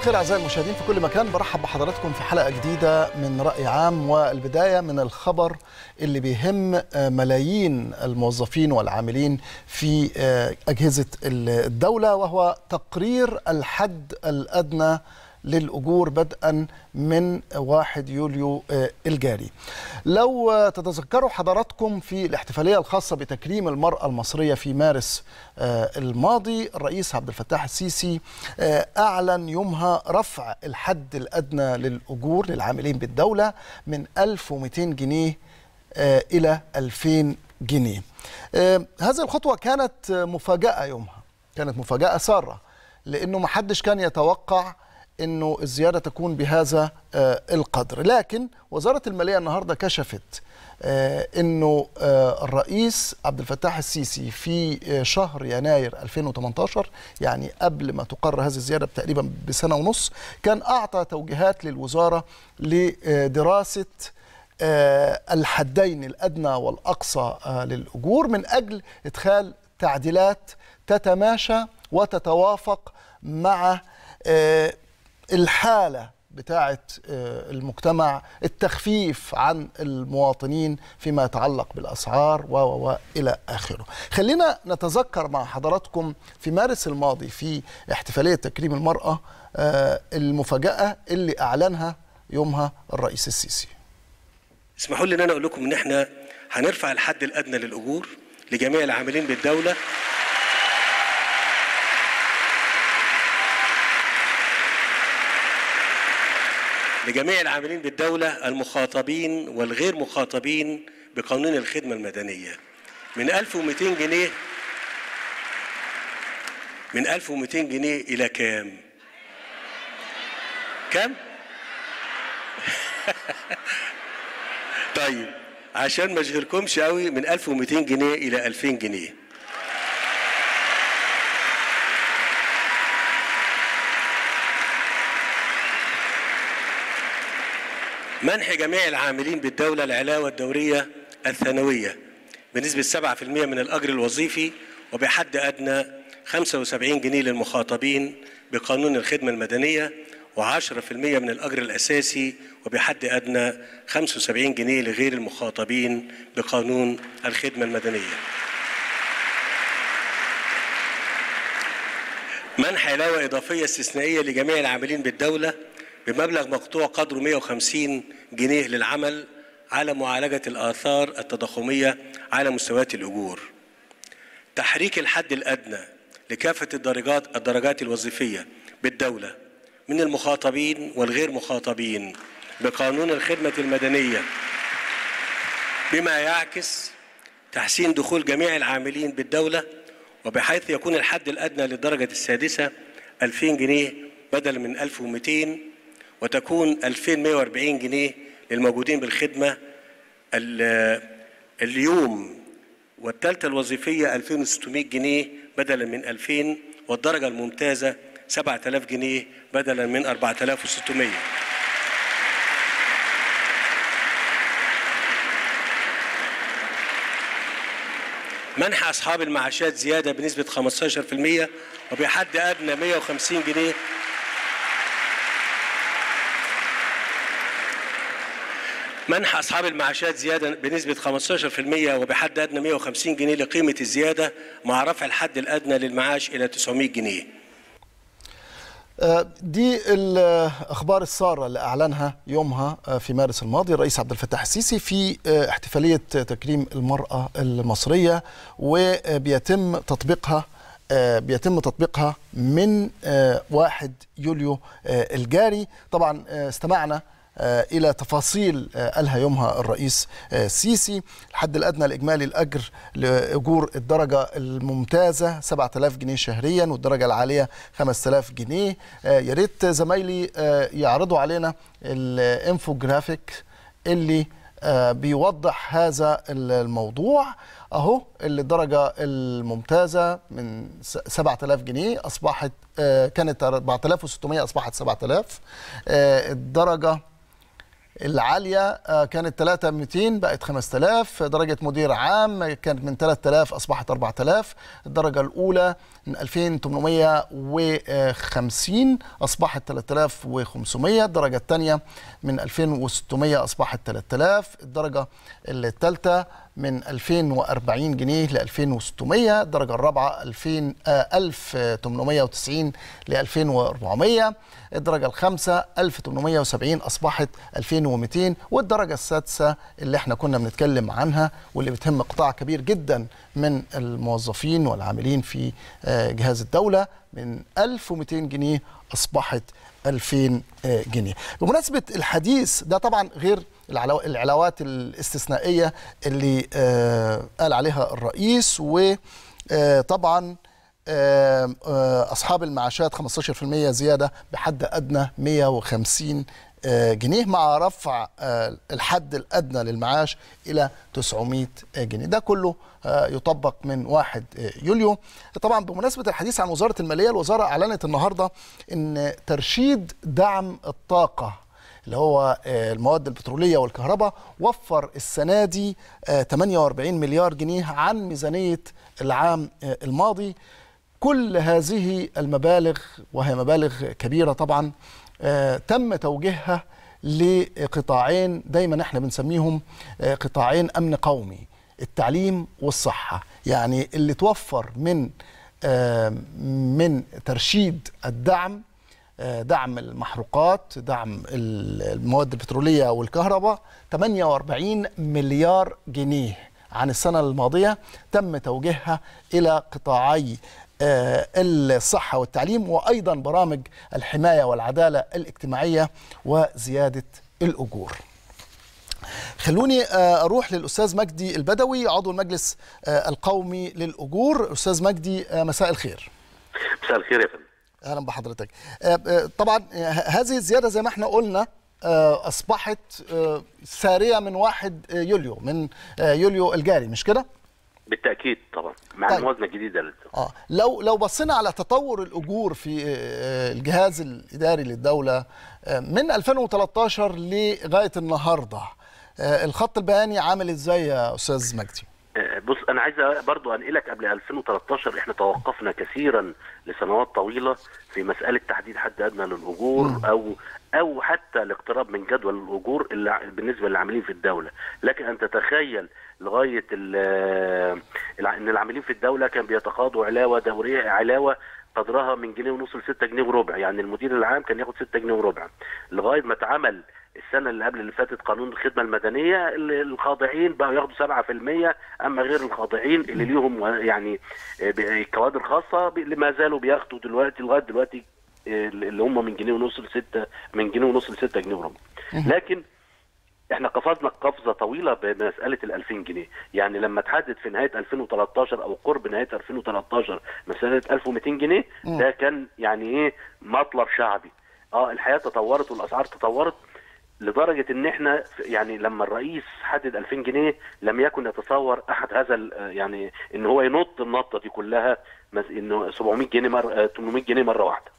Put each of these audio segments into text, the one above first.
الخير اعزائي المشاهدين في كل مكان برحب بحضراتكم في حلقه جديده من راي عام والبدايه من الخبر اللي بيهم ملايين الموظفين والعاملين في اجهزه الدوله وهو تقرير الحد الادنى للأجور بدءا من 1 يوليو الجاري لو تتذكروا حضراتكم في الاحتفالية الخاصة بتكريم المرأة المصرية في مارس الماضي الرئيس عبد الفتاح السيسي أعلن يومها رفع الحد الأدنى للأجور للعاملين بالدولة من 1200 جنيه إلى 2000 جنيه هذه الخطوة كانت مفاجأة يومها كانت مفاجأة سارة لأنه محدش كان يتوقع انه الزياده تكون بهذا القدر لكن وزاره الماليه النهارده كشفت انه الرئيس عبد الفتاح السيسي في شهر يناير 2018 يعني قبل ما تقر هذه الزياده تقريبا بسنه ونص كان اعطى توجيهات للوزاره لدراسه الحدين الادنى والاقصى للاجور من اجل ادخال تعديلات تتماشى وتتوافق مع الحالة بتاعة المجتمع التخفيف عن المواطنين فيما يتعلق بالأسعار وإلى آخره خلينا نتذكر مع حضراتكم في مارس الماضي في احتفالية تكريم المرأة المفاجأة اللي أعلنها يومها الرئيس السيسي اسمحوا لي ان انا اقول لكم ان احنا هنرفع الحد الادنى للاجور لجميع العاملين بالدوله لجميع العاملين بالدولة المخاطبين والغير مخاطبين بقانون الخدمة المدنية من 1200 جنيه من 1200 جنيه إلى كام؟ كام؟ طيب عشان ما اشغلكمش قوي من 1200 جنيه إلى 2000 جنيه منح جميع العاملين بالدولة العلاوة الدورية الثانوية بنسبة 7% من الأجر الوظيفي وبحد أدنى 75 جنيه للمخاطبين بقانون الخدمة المدنية و10% من الأجر الأساسي وبحد أدنى 75 جنيه لغير المخاطبين بقانون الخدمة المدنية منح علاوة إضافية استثنائية لجميع العاملين بالدولة بمبلغ مقطوع قدره 150 جنيه للعمل على معالجة الآثار التضخمية على مستويات الأجور. تحريك الحد الأدنى لكافة الدرجات الدرجات الوظيفية بالدولة من المخاطبين والغير مخاطبين بقانون الخدمة المدنية بما يعكس تحسين دخول جميع العاملين بالدولة وبحيث يكون الحد الأدنى للدرجة السادسة 2000 جنيه بدلا من 1200 وتكون 2140 جنيه للموجودين بالخدمة اليوم والثالثة الوظيفية 2600 جنيه بدلا من 2000 والدرجة الممتازة 7000 جنيه بدلا من 4600 منح أصحاب المعاشات زيادة بنسبة 15% وبحد أدنى 150 جنيه منح أصحاب المعاشات زيادة بنسبة 15% وبحد أدنى 150 جنيه لقيمة الزيادة مع رفع الحد الأدنى للمعاش إلى 900 جنيه دي الاخبار الساره اللي اعلنها يومها في مارس الماضي الرئيس عبد الفتاح السيسي في احتفاليه تكريم المراه المصريه وبيتم تطبيقها بيتم تطبيقها من 1 يوليو الجاري طبعا استمعنا الى تفاصيل قالها يومها الرئيس السيسي الحد الادنى الاجمالي الاجر لاجور الدرجه الممتازه 7000 جنيه شهريا والدرجه العاليه 5000 جنيه يا ريت زمايلي يعرضوا علينا الانفوجرافيك اللي بيوضح هذا الموضوع اهو اللي الدرجه الممتازه من 7000 جنيه اصبحت كانت 4600 اصبحت 7000 الدرجه العاليه آه، كانت 3200 بقت 5000 درجه مدير عام كانت من 3000 اصبحت 4000 الدرجه الاولى من 2850 اصبحت 3500 الدرجه الثانيه من 2600 اصبحت 3000 الدرجه الثالثه من 2040 جنيه ل 2600 الدرجة الرابعة 2000 آه 1890 ل 2400 الدرجة الخامسة 1870 أصبحت 2200 والدرجة السادسة اللي احنا كنا بنتكلم عنها واللي بتهم قطاع كبير جدا من الموظفين والعاملين في آه جهاز الدولة من 1200 جنيه أصبحت 2000 جنيه بمناسبة الحديث ده طبعا غير العلاو- العلاوات الاستثنائية اللي آه، قال عليها الرئيس وطبعا أصحاب المعاشات 15% زيادة بحد أدنى 150 آه، جنيه مع رفع آه، الحد الأدنى للمعاش إلى 900 جنيه ده كله آه، يطبق من 1 يوليو طبعا بمناسبة الحديث عن وزارة المالية الوزارة أعلنت النهاردة أن ترشيد دعم الطاقة اللي هو آه، المواد البترولية والكهرباء وفر السنة دي آه، 48 مليار جنيه عن ميزانية العام آه، الماضي كل هذه المبالغ وهي مبالغ كبيرة طبعا آه، تم توجيهها لقطاعين دايما احنا بنسميهم آه، قطاعين أمن قومي التعليم والصحة يعني اللي توفر من آه، من ترشيد الدعم آه، دعم المحروقات دعم المواد البترولية والكهرباء 48 مليار جنيه عن السنة الماضية تم توجيهها إلى قطاعي آه، الصحة والتعليم وأيضا برامج الحماية والعدالة الاجتماعية وزيادة الأجور خلوني آه، أروح للأستاذ مجدي البدوي عضو المجلس آه، القومي للأجور أستاذ مجدي آه، مساء الخير مساء الخير يا فندم اهلا بحضرتك آه، آه، طبعا آه، هذه الزياده زي ما احنا قلنا آه، اصبحت آه، ساريه من 1 يوليو من آه، يوليو الجاري مش كده؟ بالتاكيد طبعا مع طيب. الموازنه الجديده لل- اه لو لو بصينا على تطور الاجور في آه، الجهاز الاداري للدوله آه، من 2013 لغايه النهارده آه، الخط البياني عامل ازاي يا استاذ مجدي؟ آه، بص انا عايز برضو انقلك قبل 2013 احنا توقفنا كثيرا لسنوات طويله في مساله تحديد حد ادنى للاجور او او حتى الاقتراب من جدول الاجور اللي ع- بالنسبه للعاملين في الدوله لكن ان تتخيل لغايه ال- الع- ان العاملين في الدوله كان بيتقاضوا علاوه دوريه علاوه قدرها من جنيه ونص ل 6 جنيه وربع يعني المدير العام كان ياخد 6 جنيه وربع لغايه ما اتعمل السنه اللي قبل اللي فاتت قانون الخدمه المدنيه اللي الخاضعين بقوا ياخدوا 7% اما غير الخاضعين اللي ليهم يعني آه، ب- كوادر خاصه ب- اللي ما زالوا بياخدوا دلوقتي لغايه دلوقتي آه، اللي هم من جنيه ونص ل 6 من جنيه ونص ل 6 جنيه وربع لكن احنا قفزنا قفزه طويله بمساله ال 2000 جنيه، يعني لما تحدد في نهايه 2013 او قرب نهايه 2013 مساله 1200 جنيه ده كان يعني ايه مطلب شعبي. اه الحياه تطورت والاسعار تطورت لدرجه ان احنا ف- يعني لما الرئيس حدد 2000 جنيه لم يكن يتصور احد هذا ال- آه، يعني ان هو ينط النطه دي كلها مس- انه 700 جنيه مره آه، 800 جنيه مره واحده.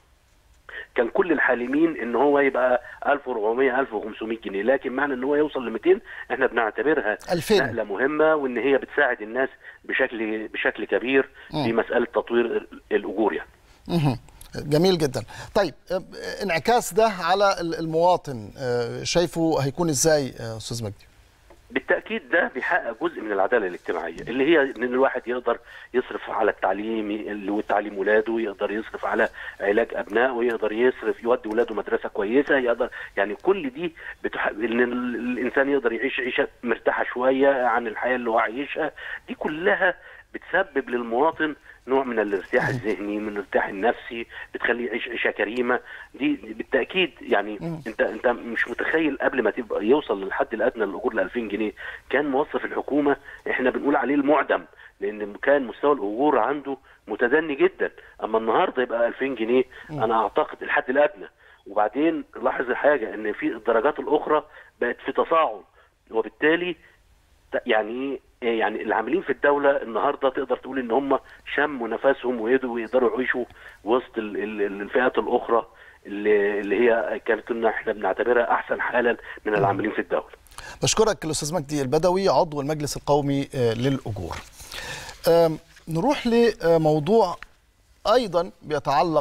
كان كل الحالمين ان هو يبقى 1400 1500 جنيه لكن معنى ان هو يوصل ل 200 احنا بنعتبرها 2000. نقله مهمه وان هي بتساعد الناس بشكل بشكل كبير في مساله تطوير الاجور يعني مهم. جميل جدا طيب آه، انعكاس ده على المواطن آه، شايفه هيكون ازاي آه، استاذ مجدي؟ بالتاكيد ده بيحقق جزء من العداله الاجتماعيه اللي هي ان الواحد يقدر يصرف على التعليم اللي هو تعليم ولاده يقدر يصرف على علاج ابنائه يقدر يصرف يودي ولاده مدرسه كويسه يقدر يعني كل دي بتح... ان ال- الانسان يقدر يعيش عيشه مرتاحه شويه عن الحياه اللي هو عايشها دي كلها بتسبب للمواطن نوع من الارتياح الذهني من الارتياح النفسي بتخليه يعيش عيشه كريمه دي دي بالتاكيد يعني انت انت مش متخيل قبل ما تبقى يوصل للحد الادنى للاجور ل 2000 جنيه كان موظف الحكومه احنا بنقول عليه المعدم لان كان مستوى الاجور عنده متدني جدا اما النهارده يبقى 2000 جنيه انا اعتقد الحد الادنى وبعدين لاحظ حاجه ان في الدرجات الاخرى بقت في تصاعد وبالتالي ت- يعني ايه يعني العاملين في الدوله النهارده تقدر تقول ان هم شموا نفسهم وقدروا ويقدروا يعيشوا وسط ال- ال- الفئات الاخرى اللي اللي هي كانت كنا احنا بنعتبرها احسن حالا من العاملين في الدوله. بشكرك الاستاذ مجدي البدوي عضو المجلس القومي آه، للاجور. آم، نروح لموضوع ايضا بيتعلق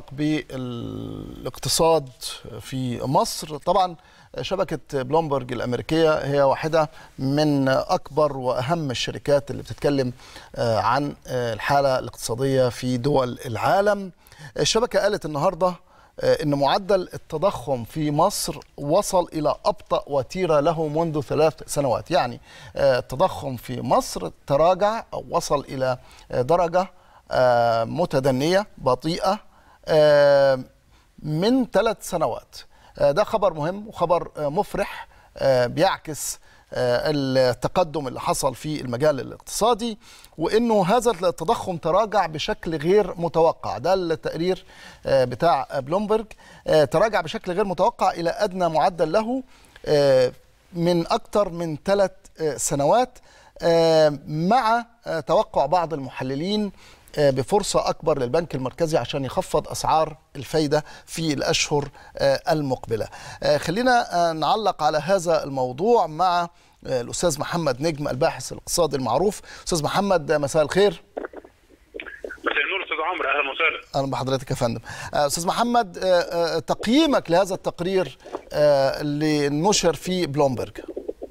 بالاقتصاد في مصر طبعا شبكة بلومبرج الأمريكية هي واحدة من أكبر وأهم الشركات اللي بتتكلم آه، عن آه، الحالة الاقتصادية في دول العالم الشبكة قالت النهاردة آه، أن معدل التضخم في مصر وصل إلى أبطأ وتيرة له منذ ثلاث سنوات يعني آه، التضخم في مصر تراجع أو وصل إلى آه، درجة آه، متدنية بطيئة آه، من ثلاث سنوات آه، ده خبر مهم وخبر آه، مفرح آه، بيعكس آه، التقدم اللي حصل في المجال الاقتصادي وانه هذا التضخم تراجع بشكل غير متوقع ده التقرير آه، بتاع بلومبرج آه، تراجع بشكل غير متوقع الى ادنى معدل له آه، من اكثر من ثلاث سنوات آه، مع آه، توقع بعض المحللين آه، بفرصة أكبر للبنك المركزي عشان يخفض أسعار الفايدة في الأشهر آه، المقبلة آه، خلينا آه، نعلق على هذا الموضوع مع آه، الأستاذ محمد نجم الباحث الاقتصادي المعروف أستاذ محمد آه، مساء الخير مساء النور استاذ عمرو اهلا وسهلا أهلا بحضرتك يا فندم آه، أستاذ محمد آه، آه، تقييمك لهذا التقرير آه، اللي نشر في بلومبرج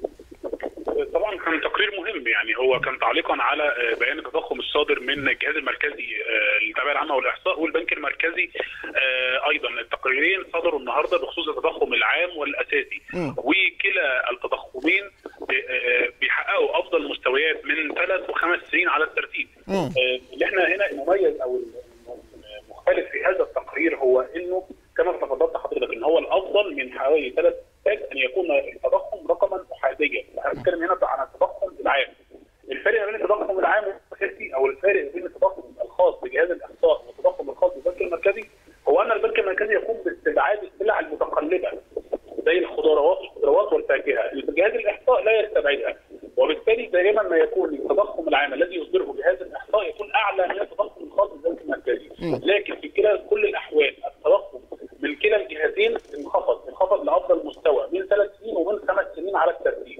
طبعا كان تقرير مهم يعني هو كان تعليقا على آه، بيان التضخم الصادر من الجهاز المركزي آه، للتعبئه العامه والاحصاء والبنك المركزي آه، ايضا التقريرين صدروا النهارده بخصوص التضخم العام والاساسي وكلا التضخمين آه، بيحققوا افضل مستويات من ثلاث وخمس سنين على الترتيب آه، اللي احنا هنا المميز او المختلف في هذا التقرير هو انه كما تفضلت حضرتك ان هو الافضل من حوالي ثلاث سنوات ان يكون التضخم رقما احاديا، احنا بنتكلم هنا عن التضخم العام. الفرق ما بين التضخم العام والاساسي او الفارق بين التضخم الخاص بجهاز الاحصاء والتضخم الخاص بالبنك المركزي هو ان البنك المركزي يقوم باستبعاد السلع المتقلبه زي الخضروات الخضروات والفاكهه، جهاز الاحصاء لا يستبعدها، وبالتالي دائما ما يكون التضخم العام الذي يصدره جهاز الاحصاء يكون اعلى من التضخم الخاص بالبنك المركزي، لكن في كلا كل الاحوال التضخم من كلا الجهتين انخفض، انخفض لافضل مستوى من ثلاث سنين ومن خمس سنين على الترتيب.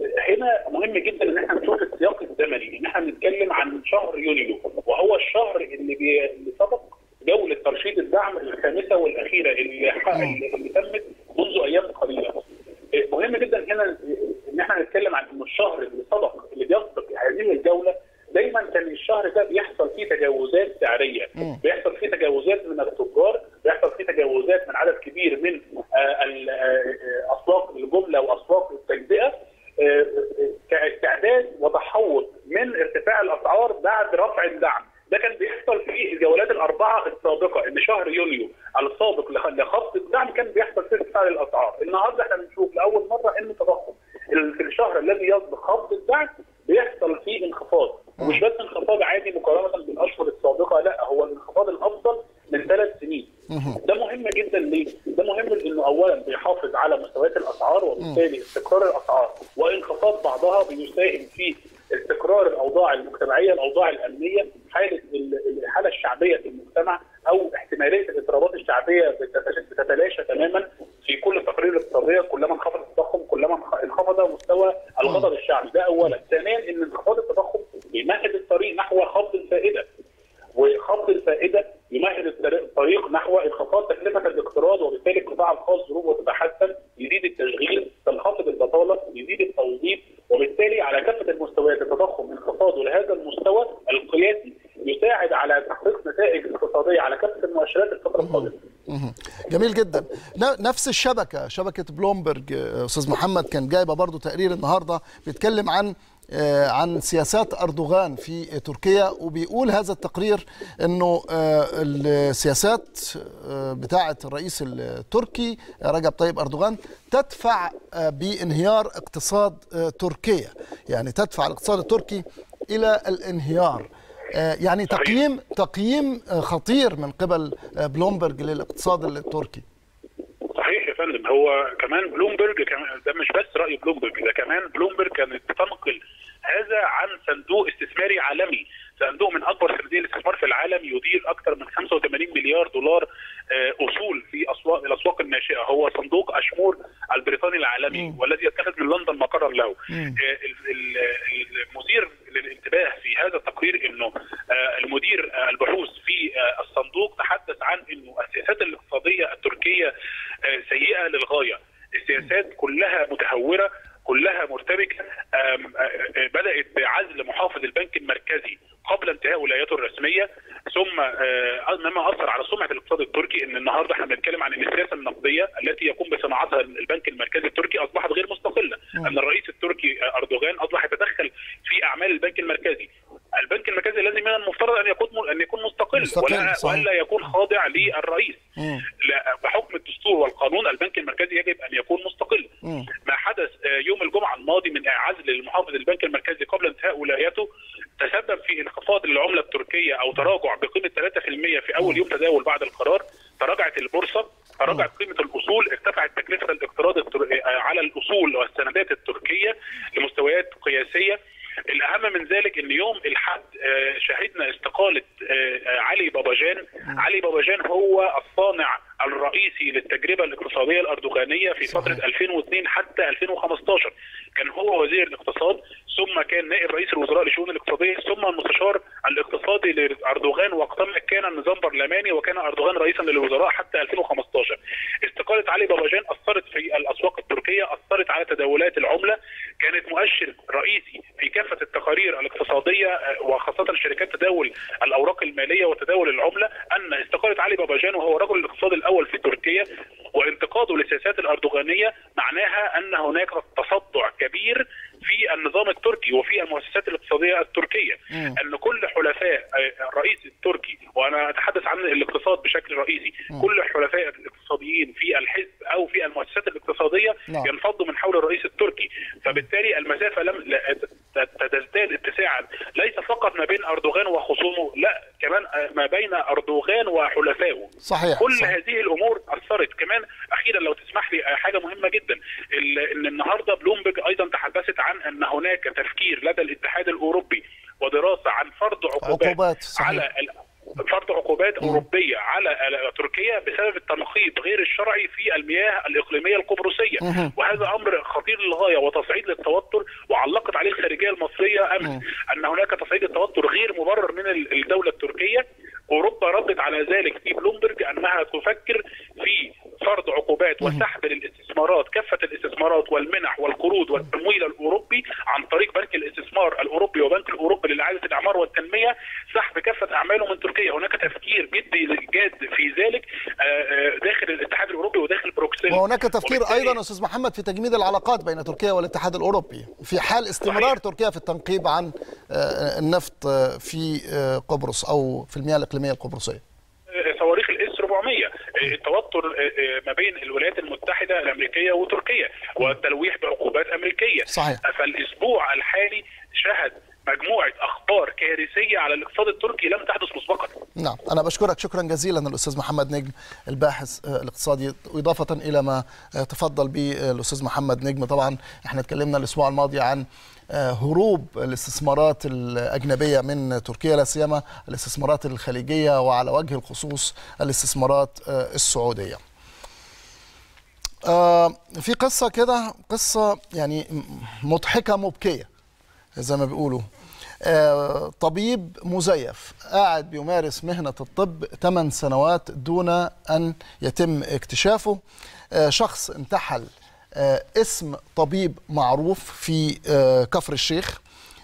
هنا مهم جدا ان احنا نشوف السياق الزمني، ان احنا بنتكلم عن شهر يونيو وهو الشهر اللي بي... اللي سبق جوله ترشيد الدعم الخامسه والاخيره اللي, ح... اللي تمت منذ ايام قليله. مهم جدا هنا ان احنا نتكلم عن انه الشهر اللي سبق اللي بيسبق هذه الجوله دايما كان الشهر ده بيحصل فيه تجاوزات سعريه، بيحصل فيه تجاوزات من التجار، بيحصل فيه تجاوزات من عدد كبير من آه، ال- آه، اسواق الجمله واسواق التجزئه آه، آه، كاستعداد وتحوط من ارتفاع الاسعار بعد رفع الدعم. ده كان بيحصل في الجولات الاربعه السابقه ان شهر يونيو السابق لخ- لخفض الدعم كان بيحصل فيه ارتفاع للاسعار، النهارده احنا بنشوف لاول مره ان التضخم ال- في الشهر الذي يسبق خفض الدعم بيحصل فيه انخفاض، ومش بس انخفاض عادي مقارنه بالاشهر السابقه لا هو الانخفاض الافضل من ثلاث سنين. ده مهم جدا ليه؟ ده مهم لانه اولا بيحافظ على مستويات الاسعار وبالتالي استقرار الاسعار وانخفاض بعضها بيساهم في استقرار الاوضاع المجتمعيه، الاوضاع الامنيه، حاله ال- الحاله الشعبيه في المجتمع او احتماليه الاضطرابات الشعبيه بتتش- بتتلاشى تماما في كل التقارير الاقتصاديه كلما انخفض التضخم كلما انخ- انخفض مستوى الغضب الشعبي ده اولا، ثانيا ان انخفاض التضخم بيمهد الطريق نحو خفض الفائده وخفض الفائده يمهد الطريق- الطريق نحو انخفاض تكلفه الاقتراض وبالتالي القطاع الخاص ظروفه تتحسن يزيد التشغيل تنخفض البطاله يزيد التوظيف وبالتالي على كافه المستويات التضخم انخفاضه لهذا المستوى القياسي يساعد على تحقيق نتائج اقتصاديه على كافه المؤشرات الفتره القادمه. مهم. جميل جدا ن- نفس الشبكه شبكه بلومبرج آه، استاذ محمد كان جايبه برضو تقرير النهارده بيتكلم عن آه، عن سياسات اردوغان في تركيا وبيقول هذا التقرير انه آه، السياسات آه، بتاعه الرئيس التركي رجب طيب اردوغان تدفع آه، بانهيار اقتصاد آه، تركيا يعني تدفع الاقتصاد التركي الى الانهيار آه، يعني صحيح. تقييم تقييم آه، خطير من قبل آه، بلومبرج للاقتصاد التركي صحيح يا فندم هو كمان بلومبرج كمان ده مش بس راي بلومبرج ده كمان بلومبرج كانت بتنقل هذا عن صندوق استثماري عالمي صندوق من اكبر صناديق الاستثمار في العالم يدير اكثر من 85 مليار دولار آه، اصول في اسواق الاسواق الاسواق الناشئه هو صندوق اشمور البريطاني العالمي والذي يتخذ من لندن مقرا له آه، ال- ال- المثير للانتباه في هذا التقرير انه آه، المدير آه، البحوث في آه، الصندوق تحدث عن انه السياسات الاقتصاديه التركيه آه، سيئه للغايه السياسات كلها متهوره كلها مرتبكه آم، آه، آه، بدات بعزل محافظ البنك المركزي قبل انتهاء ولايته الرسميه ثم آه، مما اثر على سمعه الاقتصاد التركي ان النهارده احنا بنتكلم عن ان السياسه النقديه التي يقوم بصناعتها البنك المركزي التركي اصبحت غير مستقله ان الرئيس التركي آه، اردوغان اصبح يتدخل في اعمال البنك المركزي البنك المركزي لازم من المفترض ان يكون ان يكون مستقل, مستقل، ولا صحيح. ولا يكون خاضع للرئيس مم. لا بحكم الدستور والقانون البنك المركزي يجب ان يكون مستقل مم. ما حدث آه، يوم الجمعه الماضي من عزل المحافظ البنك المركزي قبل انتهاء ولايته تسبب في انخفاض العمله التركيه او تراجع بقيمه 3% في اول يوم تداول بعد القرار تراجعت البورصه تراجعت قيمه الاصول ارتفعت تكلفه الاقتراض التر- آه، على الاصول والسندات التركيه لمستويات قياسيه الاهم من ذلك ان يوم الاحد آه، شهدنا استقاله آه، آه، علي باباجان علي باباجان هو الصانع الرئيسي للتجربه الاقتصاديه الاردوغانيه في فتره 2002 حتى 2015 كان هو وزير الاقتصاد ثم كان نائب رئيس الوزراء للشؤون الاقتصاديه ثم المستشار الاقتصادي لاردوغان وقتما كان النظام برلماني وكان اردوغان رئيسا للوزراء حتى 2015 استقاله علي باباجان اثرت في الاسواق التركيه اثرت على تداولات العمله كانت مؤشر رئيسي في كافه التقارير الاقتصاديه آه، وخاصه شركات تداول الاوراق الماليه وتداول العمله ان استقاله علي باباجان وهو رجل الاقتصاد الاول في تركيا وانتقاده للسياسات الاردوغانيه معناها ان هناك تصدع كبير في النظام التركي وفي المؤسسات الاقتصاديه التركيه ان كل حلفاء آه، الرئيس التركي وانا اتحدث عن الاقتصاد بشكل رئيسي كل حلفاء الاقتصاديين في الحزب او في المؤسسات الاقتصاديه نعم. ينفضوا من حول الرئيس التركي فبالتالي المسافه لم لا- ت- تزداد اتساعا ليس فقط ما بين اردوغان وخصومه لا كمان آه، ما بين اردوغان وحلفائه صحيح كل صحيح. هذه الامور اثرت كمان اخيرا لو تسمح لي آه، حاجه مهمه جدا ال- ان النهارده بلومبرج ايضا تحدثت عن ان هناك تفكير لدى الاتحاد الاوروبي ودراسه عن فرض عقوبات, عقوبات، صحيح. على ال- فرض عقوبات اوروبيه على على تركيا بسبب التنقيب غير الشرعي في المياه الاقليميه القبرصيه مهم. وهذا امر خطير للغايه وتصعيد للتوتر وعلقت عليه الخارجيه المصريه امس ان هناك تصعيد التوتر غير مبرر من ال- الدوله التركيه اوروبا ردت على ذلك في بلومبرج انها تفكر في فرض عقوبات وسحب للاستثمارات كافه الاستثمارات والمنح والقروض والتمويل الاوروبي عن طريق بنك الاستثمار الاوروبي وبنك الاوروبي للاعاده الاعمار والتنميه سحب كافه اعماله من تركيا هناك تفكير جدي جاد في ذلك آه، آه، داخل الاتحاد الاوروبي وداخل بروكسل وهناك تفكير وبالتالي- ايضا استاذ محمد في تجميد العلاقات بين تركيا والاتحاد الاوروبي في حال استمرار صحيح. تركيا في التنقيب عن آه، النفط آه، في آه، قبرص او في المياه الاقليميه القبرصيه صواريخ الاس 400 التوتر ما بين الولايات المتحده الامريكيه وتركيا والتلويح بعقوبات امريكيه صحيح. فالاسبوع الحالي شهد مجموعه اخبار كارثيه على الاقتصاد التركي لم تحدث مسبقا نعم أنا بشكرك شكرا جزيلا الأستاذ محمد نجم الباحث آه، الاقتصادي وإضافة إلى ما آه، تفضل به آه، الأستاذ محمد نجم طبعا احنا اتكلمنا الأسبوع الماضي عن آه، هروب الاستثمارات الأجنبية من تركيا لا سيما الاستثمارات الخليجية وعلى وجه الخصوص الاستثمارات آه، السعودية آه، في قصة كده قصة يعني مضحكة مبكية زي ما بيقولوا آه، طبيب مزيف قاعد بيمارس مهنة الطب 8 سنوات دون أن يتم اكتشافه آه، شخص انتحل آه، اسم طبيب معروف في آه، كفر الشيخ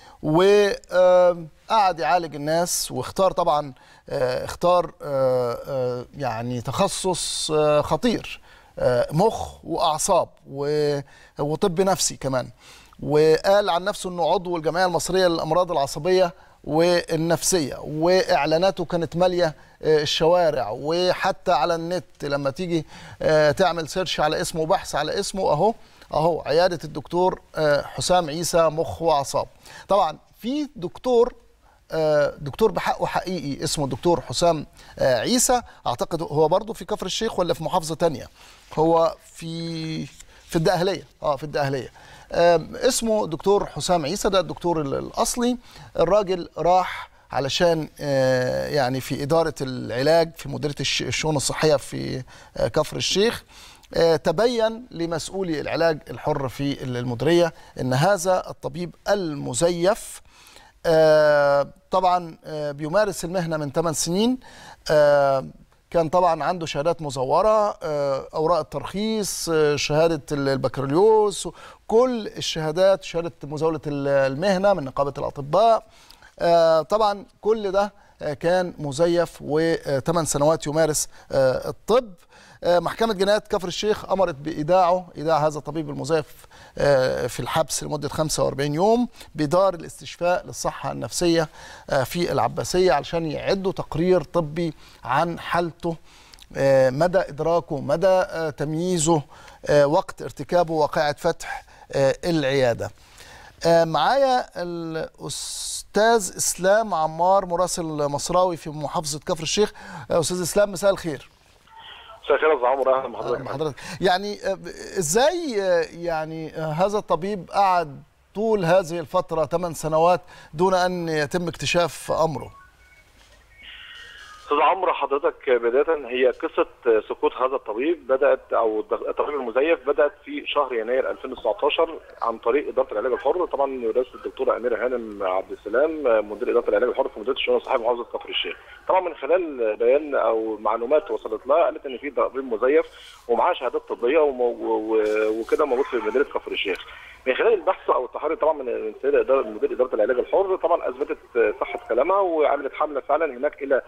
وقعد يعالج الناس واختار طبعا آه، اختار آه، آه، يعني تخصص آه، خطير آه، مخ واعصاب و- وطب نفسي كمان وقال عن نفسه انه عضو الجمعيه المصريه للامراض العصبيه والنفسيه واعلاناته كانت ماليه آه، الشوارع وحتى على النت لما تيجي آه، تعمل سيرش على اسمه وبحث على اسمه اهو اهو عياده الدكتور آه، حسام عيسى مخ واعصاب طبعا في دكتور آه، دكتور بحقه حقيقي اسمه الدكتور حسام آه، عيسى اعتقد هو برضه في كفر الشيخ ولا في محافظه تانية هو في في الدقهليه اه في الدقهليه آم، اسمه دكتور حسام عيسى ده الدكتور ال- الاصلي الراجل راح علشان آه، يعني في اداره العلاج في مديريه الش- الشؤون الصحيه في آه، كفر الشيخ آه، تبين لمسؤولي العلاج الحر في المديريه ان هذا الطبيب المزيف آه، طبعا آه، بيمارس المهنه من 8 سنين آه، كان طبعا عنده شهادات مزوره آه، اوراق الترخيص آه، شهاده البكالوريوس كل الشهادات شهاده مزاوله المهنه من نقابه الاطباء آه، طبعا كل ده آه، كان مزيف وثمان سنوات يمارس آه، الطب آه، محكمة جنايات كفر الشيخ أمرت بإيداعه إيداع هذا الطبيب المزيف آه، في الحبس لمدة 45 يوم بدار الاستشفاء للصحة النفسية آه، في العباسية علشان يعدوا تقرير طبي عن حالته آه، مدى إدراكه مدى آه، تمييزه آه، وقت ارتكابه واقعة فتح آه، العيادة آه، معايا الأستاذ إسلام عمار مراسل مصراوي في محافظة كفر الشيخ آه، أستاذ إسلام مساء الخير مساء الخير يا استاذ عمرو اهلا أهلا بحضرتك بحضرتك يعني آه، ازاي آه، يعني آه، هذا الطبيب قعد طول هذه الفترة 8 سنوات دون أن يتم اكتشاف أمره استاذ عمرو حضرتك بدايه هي قصه سقوط هذا الطبيب بدات او الطبيب المزيف بدات في شهر يناير 2019 عن طريق اداره العلاج الحر طبعا رئاسه الدكتوره اميره هانم عبد السلام مدير اداره العلاج الحر في مديريه الشؤون الصحيه محافظه كفر الشيخ طبعا من خلال بيان او معلومات وصلت لها قالت ان في طبيب مزيف ومعاه شهادات طبيه ومو- و- وكده موجود في مدينه كفر الشيخ من خلال البحث او التحري طبعا من من سيده اداره مدير اداره العلاج الحر طبعا اثبتت صحه كلامها وعملت حمله فعلا هناك الى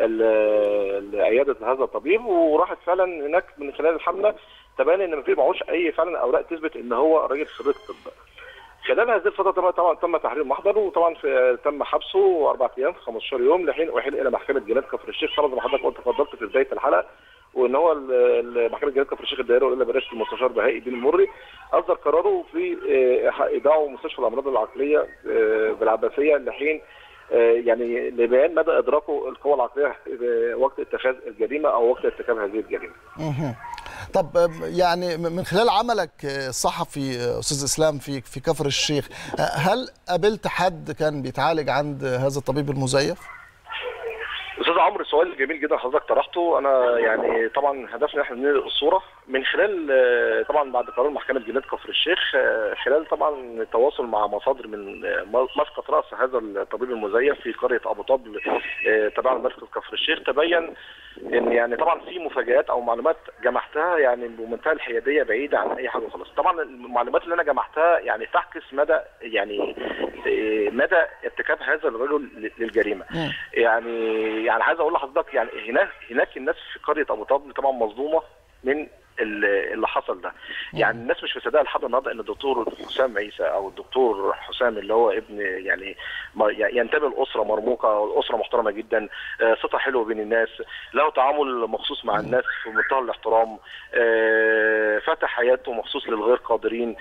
ال- ال- عياده هذا الطبيب وراحت فعلا هناك من خلال الحمله تبين ان ما في معهوش اي فعلا اوراق تثبت ان هو راجل خريج طب. خلال هذه الفتره طبعا طبعا تم تحرير محضره وطبعا في تم حبسه اربع ايام 15 يوم لحين احيل الى محكمه جنايه كفر الشيخ طبعا زي ما حضرتك قلت تفضلت في بدايه الحلقه وان هو ال- ال- محكمه جنايه كفر الشيخ الدائري والاولى برئاسه المستشار بهاء الدين المري اصدر قراره في آه، ايداعه مستشفى الامراض العقليه آه، بالعباسيه لحين آه، يعني لبيان مدى ادراكه القوى العقليه آه، وقت اتخاذ الجريمه او وقت ارتكاب هذه الجريمه. مهم. طب آم، يعني م- من خلال عملك آه، الصحفي آه، أستاذ إسلام في في كفر الشيخ آه، هل قابلت حد كان بيتعالج عند هذا الطبيب المزيف؟ استاذ عمرو سؤال جميل جدا حضرتك طرحته انا يعني طبعا هدفنا ان احنا ننقل الصوره من خلال آه، طبعا بعد قرار محكمه جنايه كفر الشيخ آه، خلال طبعا التواصل مع مصادر من آه، مسقط راس هذا الطبيب المزيف في قريه ابو طبل آه، تبع مسقط كفر الشيخ تبين ان يعني طبعا في مفاجات او معلومات جمعتها يعني بمنتهى الحياديه بعيده عن اي حاجه خالص طبعا المعلومات اللي انا جمعتها يعني تعكس مدى يعني آه، مدى ارتكاب هذا الرجل للجريمه يعني يعني عايز اقول لحضرتك يعني هناك هناك الناس في قريه ابو طبل طبعا مظلومه من ال- اللي حصل ده يعني الناس مش مصدقه لحد النهارده ان الدكتور حسام عيسى او الدكتور حسام اللي هو ابن يعني ما- ينتمي لاسره مرموقه والاسره محترمه جدا آه، صفه حلوه بين الناس له تعامل مخصوص مع الناس في منتهى الاحترام آه، فتح حياته مخصوص للغير قادرين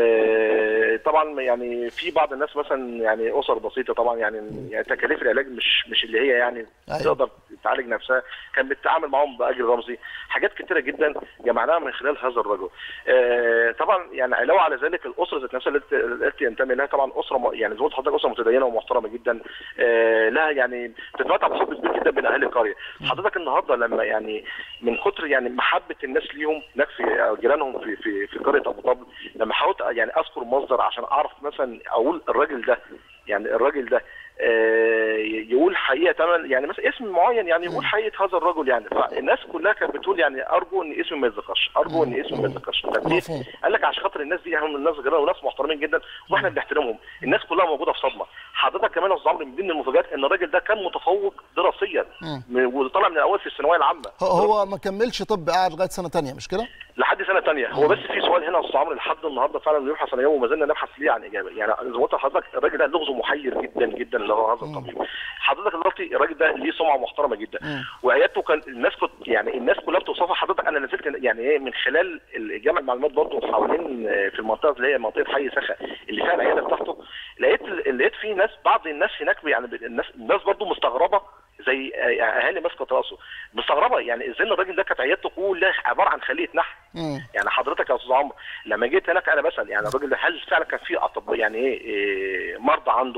آه، طبعا يعني في بعض الناس مثلا يعني اسر بسيطه طبعا يعني يعني تكاليف العلاج مش مش اللي هي يعني أيوة. تقدر تعالج نفسها كان بتتعامل معاهم باجر رمزي حاجات كتيره جدا جمعناها من خلال هذا الرجل آه، طبعا يعني علاوه على ذلك الاسره ذات نفسها التي التي ينتمي لها طبعا اسره م- يعني زي ما قلت لحضرتك اسره متدينه ومحترمه جدا آه، لها يعني بتتمتع بحب كبير جدا بين اهالي القريه حضرتك النهارده لما يعني من كتر يعني محبه الناس ليهم هناك في أو جيرانهم في في في قريه ابو طبل لما حاولت يعني اذكر مصدر عشان اعرف مثلا اقول الراجل ده يعني الراجل ده آه، يقول حقيقه تمام يعني مثلا اسم معين يعني يقول حقيقه هذا الرجل يعني فالناس كلها كانت بتقول يعني ارجو ان اسمه ما يتذكرش ارجو ان اسمه ما يتذكرش طب ليه؟ مفهوم. قال لك عشان خاطر الناس دي هم الناس جيران وناس محترمين جدا واحنا بنحترمهم الناس كلها موجوده في صدمه حضرتك كمان يا استاذ عمرو من ضمن المفاجات ان الراجل ده كان متفوق دراسيا من- وطلع من الاول في الثانويه العامه هو- هو ما كملش طب قاعد لغايه سنه تانية مش كده؟ لحد سنه تانية هو بس في سؤال هنا يا استاذ عمرو لحد النهارده فعلا يبحث عن ايام وما زلنا نبحث ليه عن اجابه يعني زي ما قلت لحضرتك الراجل ده لغزه محير جدا جدا اللي هو هذا الطبيب حضرتك دلوقتي الراجل ده ليه سمعه محترمه جدا وعيادته كان الناس كنت يعني الناس كلها بتوصفها حضرتك انا نزلت يعني ايه من خلال ال- جمع المعلومات برضه حوالين آه، في المنطقه اللي هي منطقه حي سخا اللي فيها العياده بتاعته لقيت لقيت في ناس بعض الناس هناك يعني الناس الناس برضه مستغربه زي آه، اهالي مسقط راسه مستغربه يعني ازاي إن الراجل ده كانت عيادته كلها عباره عن خليه نحل مم. يعني حضرتك يا استاذ عمرو لما جيت هناك انا بسال يعني الراجل ده هل فعلا كان في اطباء يعني ايه إيه، مرضى عنده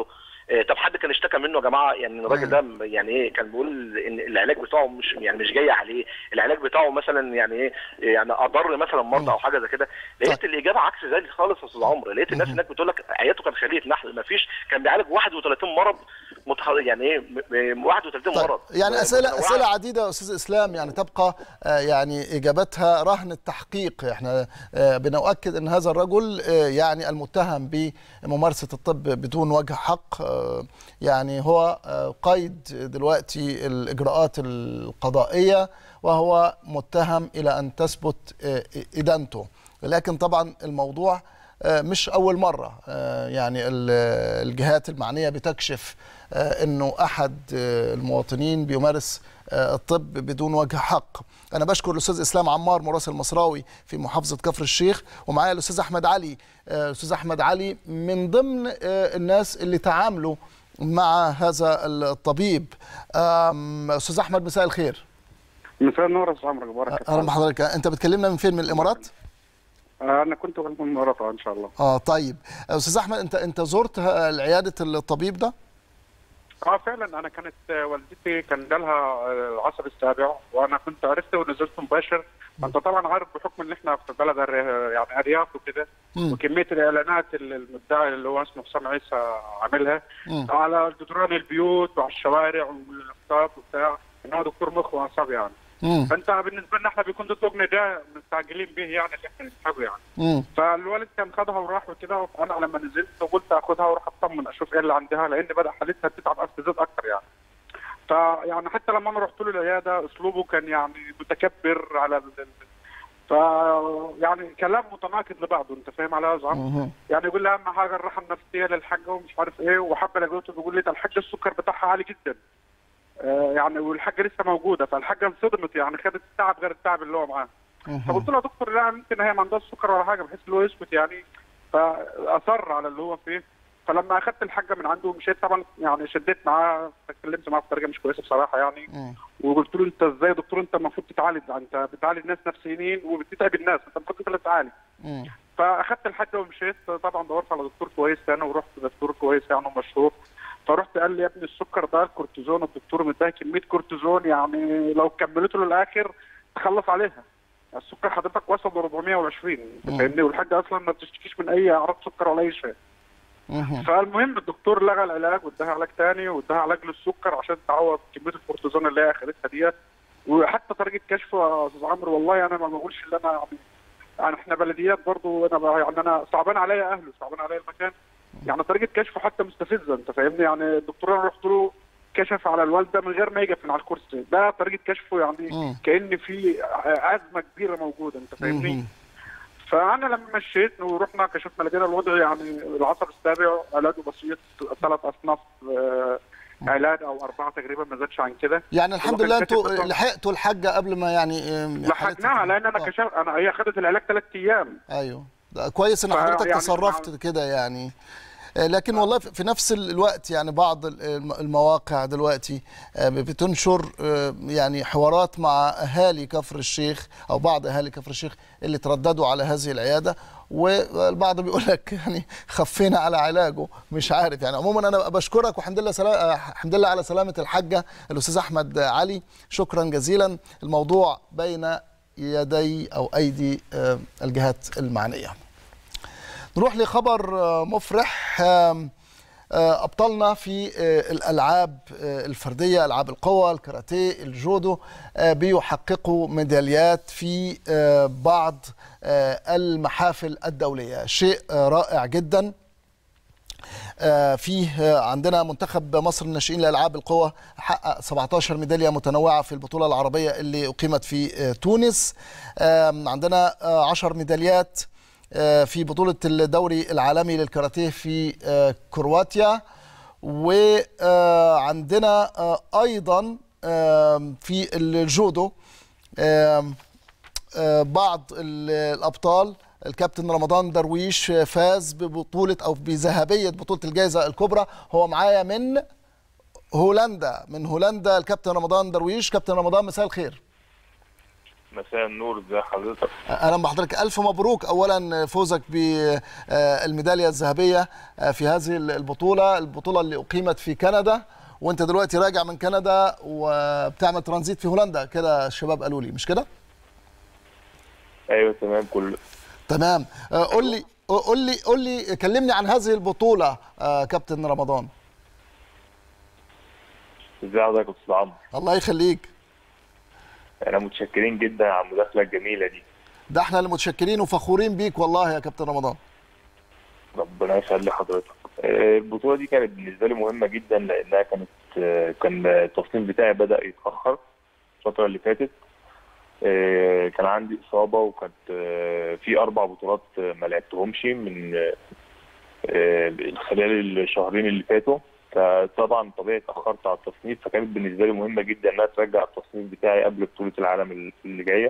آه، طب حد كان اشتكى منه يا جماعه يعني الراجل ده م- يعني ايه كان بيقول ان العلاج بتاعه مش يعني مش جاي عليه العلاج بتاعه مثلا يعني ايه يعني اضر مثلا مرضى او حاجه زي كده لقيت الاجابه عكس ذلك خالص يا استاذ عمرو لقيت الناس هناك بتقول لك عيادته كان خليه نحل ما فيش كان بيعالج 31 مرض متح... يعني ايه م- م- 31 طيب مرض يعني اسئله متنوعة. اسئله عديده يا استاذ اسلام يعني تبقى آه، يعني اجابتها رهن التحقيق احنا آه، بنؤكد ان هذا الرجل آه، يعني المتهم بممارسه الطب بدون وجه حق آه، يعني هو آه، قيد دلوقتي الاجراءات القضائيه وهو متهم الى ان تثبت آه، ادانته لكن طبعا الموضوع آه، مش أول مرة آه، يعني ال- الجهات المعنية بتكشف آه، أنه أحد آه، المواطنين بيمارس آه، الطب بدون وجه حق أنا بشكر الأستاذ إسلام عمار مراسل مصراوي في محافظة كفر الشيخ ومعايا الأستاذ أحمد علي آه، الأستاذ أحمد علي من ضمن آه، الناس اللي تعاملوا مع هذا الطبيب آم، أستاذ أحمد مساء الخير مساء النور يا استاذ عمرو بارك أهلا بحضرتك أنت بتكلمنا من فين من الإمارات؟ انا كنت من الامارات ان شاء الله اه طيب استاذ احمد انت انت زرت ه- عياده الطبيب ده اه فعلا انا كانت آه، والدتي كان جالها آه، العصب السابع وانا كنت عرفت ونزلت مباشر انت طبعا عارف بحكم ان احنا في بلد الر- يعني ارياف وكده مم. وكميه الاعلانات اللي المدعي اللي هو اسمه حسام عيسى عاملها مم. على جدران البيوت وعلى الشوارع والاقساط وبتاع ان هو دكتور مخ واعصاب يعني مم. فانت بالنسبه لنا احنا بيكون ده طقم ده مستعجلين به يعني اللي احنا نسحبه يعني مم. فالوالد كان خدها وراح وكده فانا لما نزلت قلت اخدها واروح اطمن اشوف ايه اللي عندها لان بدا حالتها تتعب تزيد اكتر يعني فيعني حتى لما انا رحت له العياده اسلوبه كان يعني متكبر على ال... ال- ف يعني كلام متناقض لبعضه انت فاهم على هذا مهم. يعني يقول لي اهم حاجه الراحه النفسيه للحاجه ومش عارف ايه وحب لقيته بيقول لي ده الحاجه السكر بتاعها عالي جدا آه يعني والحاجه لسه موجوده فالحاجه انصدمت يعني خدت تعب غير التعب اللي هو معاه فقلت له يا دكتور لا يمكن هي ما عندهاش سكر ولا حاجه بحيث اللي هو يسكت يعني فاصر على اللي هو فيه فلما اخدت الحاجه من عنده ومشيت طبعا يعني شديت معاه اتكلمت معاه بطريقه مش كويسه بصراحه يعني مم. وقلت له انت ازاي يا دكتور انت المفروض تتعالج انت بتعالج ناس نفسيين وبتتعب الناس انت المفروض انت اللي تتعالج مم. فاخدت الحاجه ومشيت طبعا دورت على دكتور كويس انا ورحت لدكتور كويس يعني مشهور فرحت قال لي يا ابني السكر ده الكورتيزون الدكتور مديها كميه كورتيزون يعني لو كملته للاخر تخلص عليها السكر حضرتك وصل ل 420 انت فاهمني والحاجه اصلا ما بتشتكيش من اي اعراض سكر ولا اي شيء مهم. فالمهم الدكتور لغى العلاج واداها علاج تاني واداها علاج للسكر عشان تعوض كميه الكورتيزون اللي هي اخذتها ديت وحتى طريقه كشفه يا استاذ عمرو والله انا ما بقولش اللي انا يعني يعني احنا بلديات برضو انا بقى يعني انا صعبان عليا اهله صعبان عليا المكان يعني طريقه كشفه حتى مستفزه انت فاهمني يعني الدكتور انا رحت له كشف على الوالده من غير ما يجي من على الكرسي ده طريقه كشفه يعني مم. كان في ازمه كبيره موجوده انت فاهمني مهم. فانا لما مشيت ورحنا كشفنا لقينا الوضع يعني العصب السابع علاجه بسيط ثلاث اصناف آه، علاج او اربعه تقريبا ما زادش عن كده يعني الحمد هو لله كان انتوا كاتب لحقتوا الحاجه قبل ما يعني آم، لحقناها لان انا آه. كشف انا هي خدت العلاج ثلاث ايام ايوه ده كويس ان فا حضرتك يعني تصرفت كده يعني آه، لكن والله في في نفس الوقت يعني بعض ال- الم- المواقع دلوقتي آه، بتنشر آه، يعني حوارات مع اهالي كفر الشيخ او بعض اهالي كفر الشيخ اللي ترددوا على هذه العياده والبعض بيقول لك يعني خفينا على علاجه مش عارف يعني عموما انا بشكرك والحمد لله سلا... آه، الحمد لله على سلامه الحاجه الاستاذ احمد علي شكرا جزيلا الموضوع بين يدي او ايدي آه، الجهات المعنيه نروح لخبر آه، مفرح آم، آه، أبطالنا في آه، الألعاب آه، الفردية ألعاب القوى الكاراتيه الجودو آه، بيحققوا ميداليات في آه، بعض آه، المحافل الدولية شيء آه، رائع جداً آه، فيه آه، عندنا منتخب مصر الناشئين لالعاب القوى حقق 17 ميداليه متنوعه في البطوله العربيه اللي اقيمت في آه، تونس آم، عندنا آه، 10 ميداليات آه، في بطوله الدوري العالمي للكاراتيه في آه، كرواتيا وعندنا ايضا آم، في الجودو آم، آه، بعض ال- الابطال الكابتن رمضان درويش آه، فاز ببطوله او بذهبيه بطوله الجائزه الكبرى هو معايا من هولندا من هولندا الكابتن رمضان درويش كابتن رمضان مساء الخير مساء النور ازي حضرتك اهلا بحضرتك الف مبروك اولا فوزك بالميداليه الذهبيه في هذه البطوله البطوله اللي اقيمت في كندا وانت دلوقتي راجع من كندا وبتعمل ترانزيت في هولندا كده الشباب قالوا لي مش كده ايوه تمام كل تمام آه، قول لي قول لي قول لي كلمني عن هذه البطوله آه، كابتن رمضان ازي حضرتك يا استاذ عمرو الله يخليك احنا متشكرين جدا على المداخله الجميله دي ده احنا اللي متشكرين وفخورين بيك والله يا كابتن رمضان ربنا يخلي حضرتك آه، البطوله دي كانت بالنسبه لي مهمه جدا لانها كانت آه، كان التصنيف بتاعي بدا يتاخر الفتره اللي فاتت آه، كان عندي اصابه وكانت آه، في اربع بطولات آه، ما لعبتهمش من آه، آه، خلال الشهرين اللي فاتوا فطبعا طبيعي اتاخرت على التصنيف فكانت بالنسبه لي مهمه جدا انها ترجع التصنيف بتاعي قبل بطوله العالم اللي جايه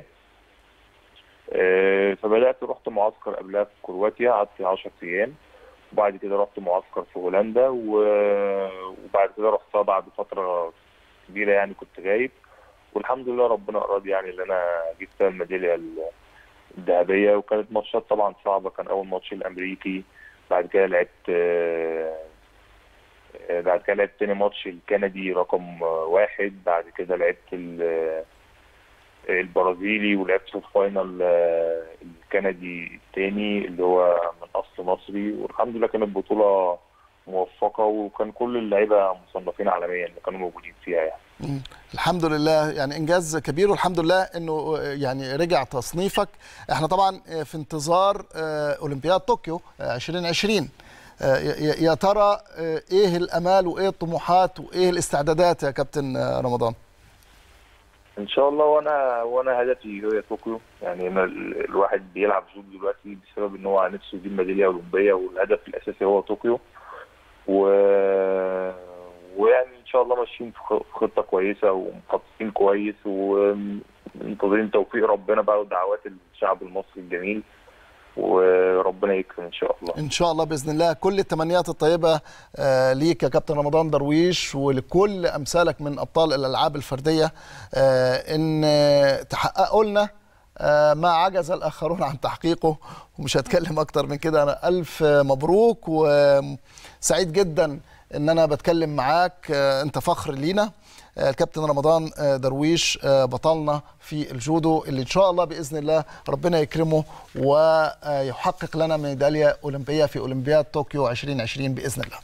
آه، فبدات رحت معسكر قبلها في كرواتيا قعدت 10 ايام وبعد كده رحت معسكر في هولندا و- وبعد كده رحتها بعد فتره كبيره يعني كنت غايب والحمد لله ربنا اراد يعني ان انا جبت فيها الميداليه ال- الذهبيه وكانت ماتشات طبعا صعبه كان اول ماتش الامريكي بعد كده لعبت آه، آه، بعد كده لعبت تاني ماتش الكندي رقم آه، واحد بعد كده لعبت ال- آه، البرازيلي ولعبت في الفاينل آه، الكندي التاني اللي هو من اصل مصري والحمد لله كانت بطوله موفقه وكان كل اللعيبه مصنفين عالميا اللي كانوا موجودين فيها يعني مم. الحمد لله يعني انجاز كبير والحمد لله انه يعني رجع تصنيفك احنا طبعا في انتظار آه، اولمبياد طوكيو آه، 2020 آه، يا يا ترى آه، ايه الامال وايه الطموحات وايه الاستعدادات يا كابتن آه، رمضان ان شاء الله وانا وانا هدفي هي طوكيو يعني انا ال- الواحد بيلعب جود دلوقتي بسبب ان هو نفسه يجيب ميداليه اولمبيه والهدف الاساسي هو طوكيو و ويعني ان شاء الله ماشيين في خ- في خطه كويسه ومخططين كويس ومنتظرين توفيق ربنا بقى ودعوات الشعب المصري الجميل وربنا يكرم ان شاء الله ان شاء الله باذن الله كل التمنيات الطيبه آه، ليك يا كابتن رمضان درويش ولكل امثالك من ابطال الالعاب الفرديه آه، ان آه، تحققوا لنا آه، ما عجز الاخرون عن تحقيقه ومش هتكلم اكتر من كده انا الف مبروك وسعيد جدا ان انا بتكلم معاك آه، انت فخر لينا آه، الكابتن رمضان آه، درويش آه، بطلنا في الجودو اللي ان شاء الله باذن الله ربنا يكرمه ويحقق لنا ميداليه اولمبيه في اولمبياد طوكيو 2020 باذن الله.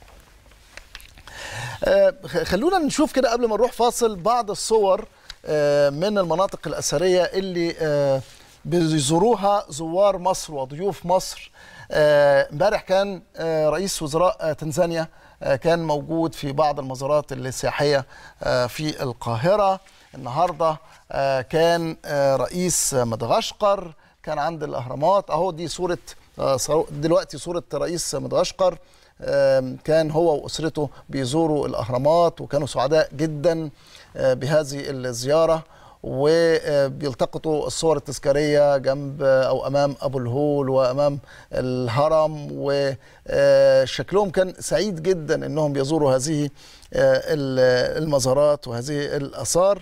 آه، خ- خلونا نشوف كده قبل ما نروح فاصل بعض الصور آه، من المناطق الأثرية اللي آه، بيزوروها زوار مصر وضيوف مصر آه، امبارح كان آه، رئيس وزراء آه، تنزانيا آه، كان موجود في بعض المزارات السياحية آه، في القاهرة النهاردة آه، كان آه، رئيس مدغشقر كان عند الأهرامات أهو دي صورة آه، صو- دلوقتي صورة رئيس مدغشقر آم، كان هو واسرته بيزوروا الاهرامات وكانوا سعداء جدا آه، بهذه الزياره وبيلتقطوا الصور التذكاريه جنب آه، او امام ابو الهول وامام الهرم وشكلهم كان سعيد جدا انهم يزوروا هذه آه، ال- المزارات وهذه الاثار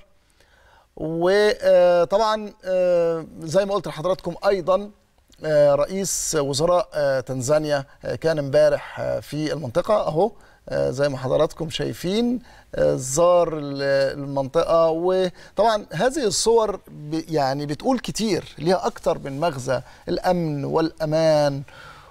وطبعا زي ما قلت لحضراتكم ايضا آه، رئيس وزراء آه، تنزانيا آه، كان امبارح آه، في المنطقه اهو آه، زي ما حضراتكم شايفين آه، زار ال- المنطقه وطبعا هذه الصور ب- يعني بتقول كتير ليها اكتر من مغزى الامن والامان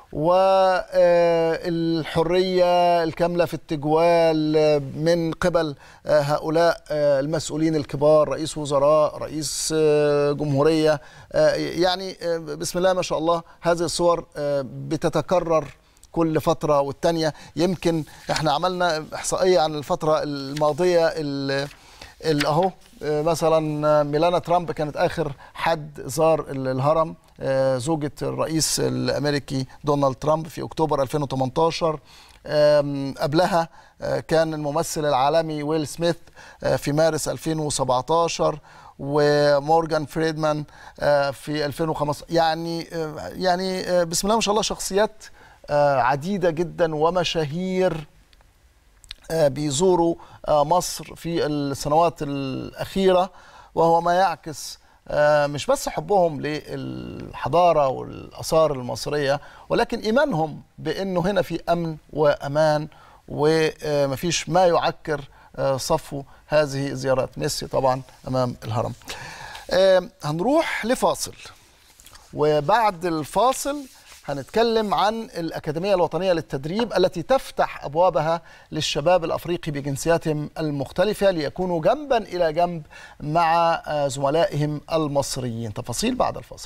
والحرية الكاملة في التجوال آه، من قبل آه، هؤلاء آه، المسؤولين الكبار رئيس وزراء رئيس آه، جمهورية آه، يعني آه، بسم الله ما شاء الله هذه الصور آه، بتتكرر كل فترة والتانية يمكن احنا عملنا احصائية عن الفترة الماضية ال- ال- اهو آه، مثلا آه، ميلانا ترامب كانت اخر حد زار ال- الهرم آه، زوجة الرئيس الامريكي دونالد ترامب في اكتوبر 2018 آم، قبلها آه، كان الممثل العالمي ويل سميث آه، في مارس 2017 ومورجان فريدمان آه، في 2015 يعني آه، يعني آه، بسم الله ما شاء الله شخصيات آه، عديدة جدا ومشاهير آه، بيزوروا آه، مصر في السنوات الأخيرة وهو ما يعكس آه، مش بس حبهم للحضارة والآثار المصرية ولكن إيمانهم بأنه هنا في أمن وأمان ومفيش ما يعكر آه، صفو هذه الزيارات ميسي طبعا أمام الهرم آه، هنروح لفاصل وبعد الفاصل هنتكلم عن الأكاديمية الوطنية للتدريب التي تفتح أبوابها للشباب الأفريقي بجنسياتهم المختلفة ليكونوا جنبا إلى جنب مع آه، زملائهم المصريين تفاصيل بعد الفاصل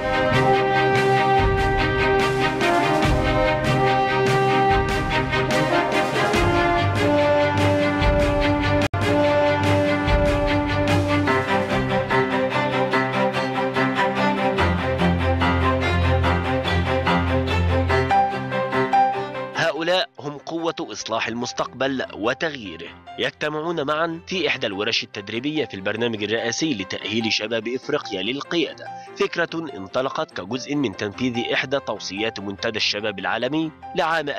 هؤلاء هم قوة إصلاح المستقبل وتغييره يجتمعون معا في إحدى الورش التدريبية في البرنامج الرئاسي لتأهيل شباب إفريقيا للقيادة فكرة انطلقت كجزء من تنفيذ إحدى توصيات منتدى الشباب العالمي لعام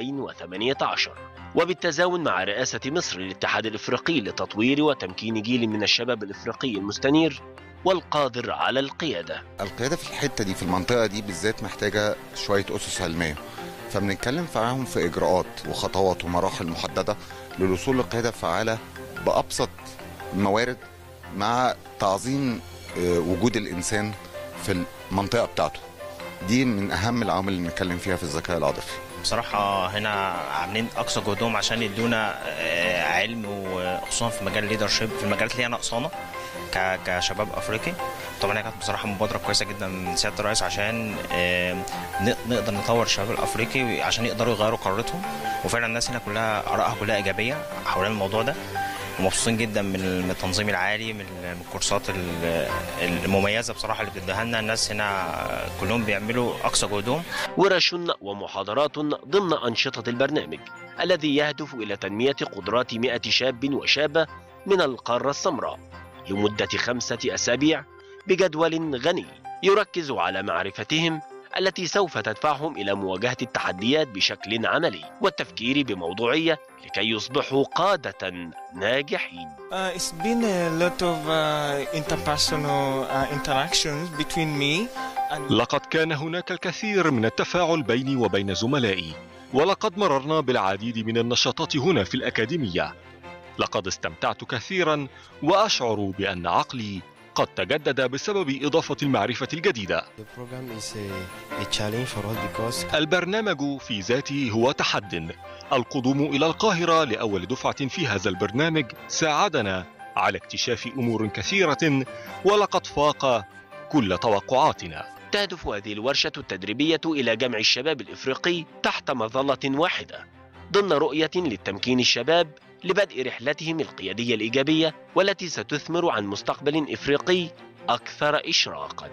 2018 وبالتزامن مع رئاسة مصر للاتحاد الإفريقي لتطوير وتمكين جيل من الشباب الإفريقي المستنير والقادر على القيادة القيادة في الحتة دي في المنطقة دي بالذات محتاجة شوية أسس علمية فبنتكلم معاهم في إجراءات وخطوات ومراحل محددة للوصول لقيادة فعالة بأبسط الموارد مع تعظيم آه، وجود الإنسان في المنطقة بتاعته دي من أهم العوامل اللي بنتكلم فيها في الذكاء العاطفي بصراحة هنا عاملين أقصى جهدهم عشان يدونا آه، علم وخصوصا في مجال الليدرشيب في المجالات اللي هي ناقصانا ك- كشباب أفريقي طبعا هي كانت بصراحة مبادرة كويسة جدا من سيادة الرئيس عشان آه، ن- نقدر نطور الشباب الأفريقي عشان يقدروا يغيروا قراراتهم وفعلا الناس هنا كلها آرائها كلها إيجابية حوالين الموضوع ده ومبسوطين جدا من من التنظيم العالي من من الكورسات ال- المميزة بصراحة اللي بتديها لنا الناس هنا كلهم بيعملوا أقصى جهدهم ورش ومحاضرات ضمن أنشطة البرنامج الذي يهدف إلى تنمية قدرات مئة شاب وشابة من القارة السمراء لمدة خمسة أسابيع بجدول غني يركز على معرفتهم التي سوف تدفعهم إلى مواجهة التحديات بشكل عملي والتفكير بموضوعية لكي يصبحوا قادة ناجحين Uh, it's been a lot of uh, interpersonal uh, interactions between me and لقد كان هناك الكثير من التفاعل بيني وبين زملائي ولقد مررنا بالعديد من النشاطات هنا في الأكاديمية لقد استمتعت كثيرا وأشعر بأن عقلي قد تجدد بسبب إضافة المعرفة الجديدة The program is a, a challenge for us because البرنامج في ذاته هو تحد القدوم إلى القاهرة لأول دفعة في هذا البرنامج ساعدنا على اكتشاف أمور كثيرة ولقد فاق كل توقعاتنا تهدف هذه الورشة التدريبية إلى جمع الشباب الإفريقي تحت مظلة واحدة ضمن رؤية للتمكين الشباب لبدء رحلتهم القيادية الإيجابية والتي ستثمر عن مستقبل إفريقي أكثر إشراقاً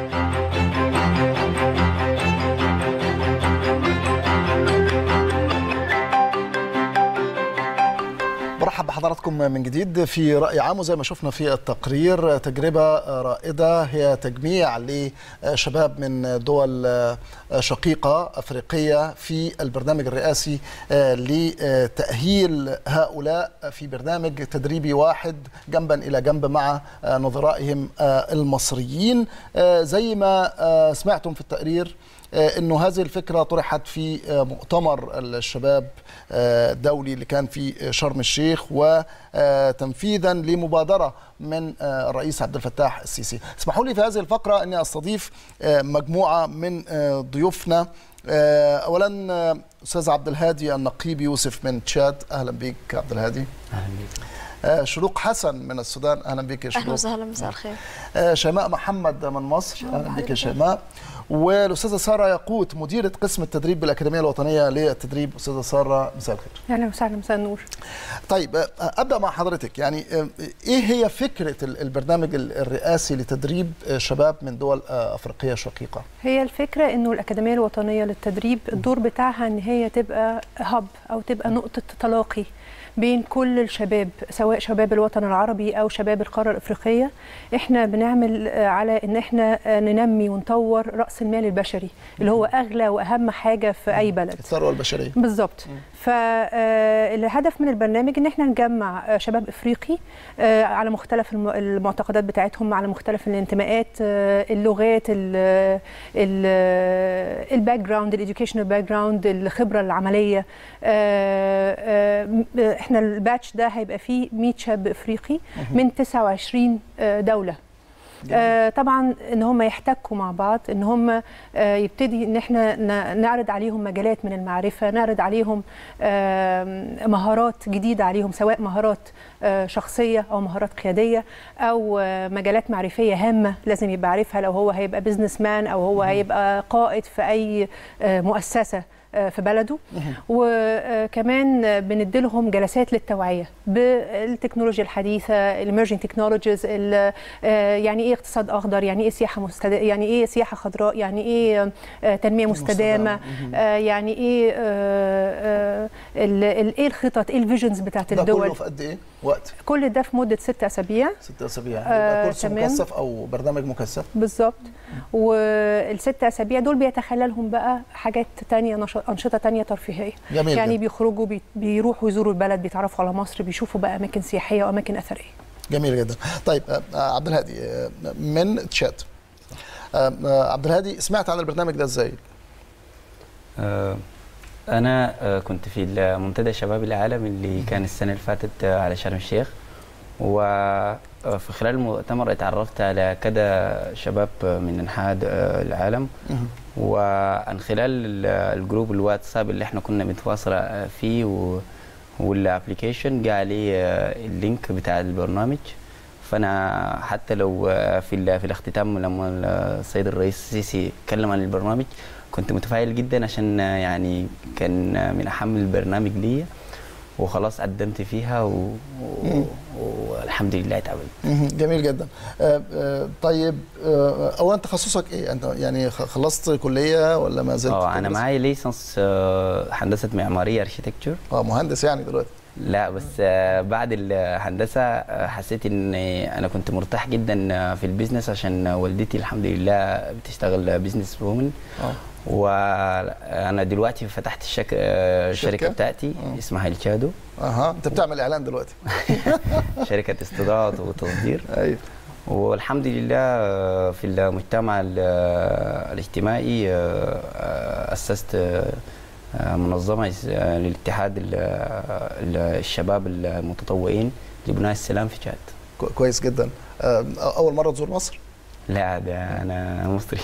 برحب بحضراتكم من جديد في رأي عام وزي ما شفنا في التقرير تجربة رائدة هي تجميع لشباب من دول شقيقة أفريقية في البرنامج الرئاسي لتأهيل هؤلاء في برنامج تدريبي واحد جنبا إلى جنب مع نظرائهم المصريين زي ما سمعتم في التقرير انه هذه الفكره طرحت في مؤتمر الشباب الدولي اللي كان في شرم الشيخ وتنفيذا لمبادره من الرئيس عبد الفتاح السيسي. اسمحوا لي في هذه الفقره اني استضيف مجموعه من ضيوفنا اولا استاذ عبد الهادي النقيب يوسف من تشاد اهلا بك عبد الهادي. اهلا بك. شروق حسن من السودان اهلا بك يا شروق اهلا وسهلا مساء الخير شيماء محمد من مصر اهلا بك يا شيماء والاستاذه ساره ياقوت مديره قسم التدريب بالاكاديميه الوطنيه للتدريب استاذه ساره مساء الخير اهلا وسهلا مساء النور طيب ابدا مع حضرتك يعني ايه هي فكره البرنامج الرئاسي لتدريب شباب من دول افريقيه شقيقه هي الفكره انه الاكاديميه الوطنيه للتدريب الدور بتاعها ان هي تبقى هب او تبقى نقطه تلاقي بين كل الشباب سواء شباب الوطن العربي او شباب القاره الافريقيه احنا بنعمل آه، على ان احنا آه، ننمي ونطور راس المال البشري اللي هو اغلى واهم حاجه في اي بلد الثروه البشريه بالظبط فالهدف من البرنامج ان احنا نجمع آه، شباب افريقي آه، على مختلف الم- المعتقدات بتاعتهم على مختلف الانتماءات آه، اللغات الباك جراوند الاديوكيشنال باك جراوند الخبره العمليه آه، آه، م- آه، احنا الباتش ده هيبقى فيه 100 شاب افريقي من 29 آه، دوله آه طبعا ان هم يحتكوا مع بعض ان هم آه يبتدي ان احنا ن- نعرض عليهم مجالات من المعرفه نعرض عليهم آه مهارات جديده عليهم سواء مهارات آه شخصيه او مهارات قياديه او آه مجالات معرفيه هامه لازم يبقى عارفها لو هو هيبقى بزنس مان او هو هيبقى قائد في اي آه مؤسسه آه، في بلده وكمان بنديلهم جلسات للتوعيه بالتكنولوجيا الحديثه الاميرجنج تكنولوجيز يعني ايه اقتصاد اخضر يعني ايه سياحه مستد... يعني ايه سياحه خضراء يعني ايه آه، تنميه مستدامه آه، يعني ايه آه، آه، ال- ال- ايه الخطط ايه الفيجنز بتاعت ده الدول كله في قد ايه وقت كل ده في مده ست اسابيع ست اسابيع آه، يبقى كورس تمام. مكثف او برنامج مكثف بالظبط والست اسابيع دول بيتخللهم بقى حاجات تانية نشاط انشطه تانية ترفيهيه جميل يعني جدا. بيخرجوا بي- بيروحوا يزوروا البلد بيتعرفوا على مصر بيشوفوا بقى اماكن سياحيه واماكن اثريه جميل جدا طيب آه، آه، عبد الهادي آه، من تشات آه، آه، عبد الهادي سمعت عن البرنامج ده ازاي آه، أنا آه، كنت في منتدى شباب العالم اللي كان السنة اللي فاتت آه، على شرم الشيخ وفي خلال المؤتمر اتعرفت على كذا شباب آه، من أنحاء آه، العالم وعن خلال ال- الجروب الواتساب اللي احنا كنا بنتواصل آه، فيه و والابلكيشن جاء عليه آه، اللينك بتاع البرنامج فانا حتى لو آه، في ال- في الاختتام لما السيد الرئيس السيسي اتكلم عن البرنامج كنت متفائل جدا عشان آه، يعني كان آه، من اهم البرنامج لي وخلاص قدمت فيها و... و... والحمد لله اتقبلت مهم. جميل جدا آه، آه، طيب آه، اولا تخصصك ايه انت يعني خ- خلصت كليه ولا ما زلت اه انا بتدرس؟ معايا ليسنس آه، هندسه معماريه اركيتكتشر اه مهندس يعني دلوقتي لا بس آه، بعد الهندسه آه، حسيت ان انا كنت مرتاح جدا آه، في البيزنس عشان والدتي الحمد لله بتشتغل بيزنس وومن اه وانا دلوقتي فتحت الشك... آه، الشركه شركة؟ بتاعتي اسمها الشادو اها انت بتعمل اعلان دلوقتي شركه استضاءه وتصدير ايوه والحمد لله آه، في المجتمع ال- آه، الاجتماعي آه، آه، اسست آه، آه، منظمه اس- آه، للاتحاد ال- ال- الشباب المتطوعين لبناء السلام في تشاد كو- كويس جدا آه، اول مره تزور مصر لا ده انا مصري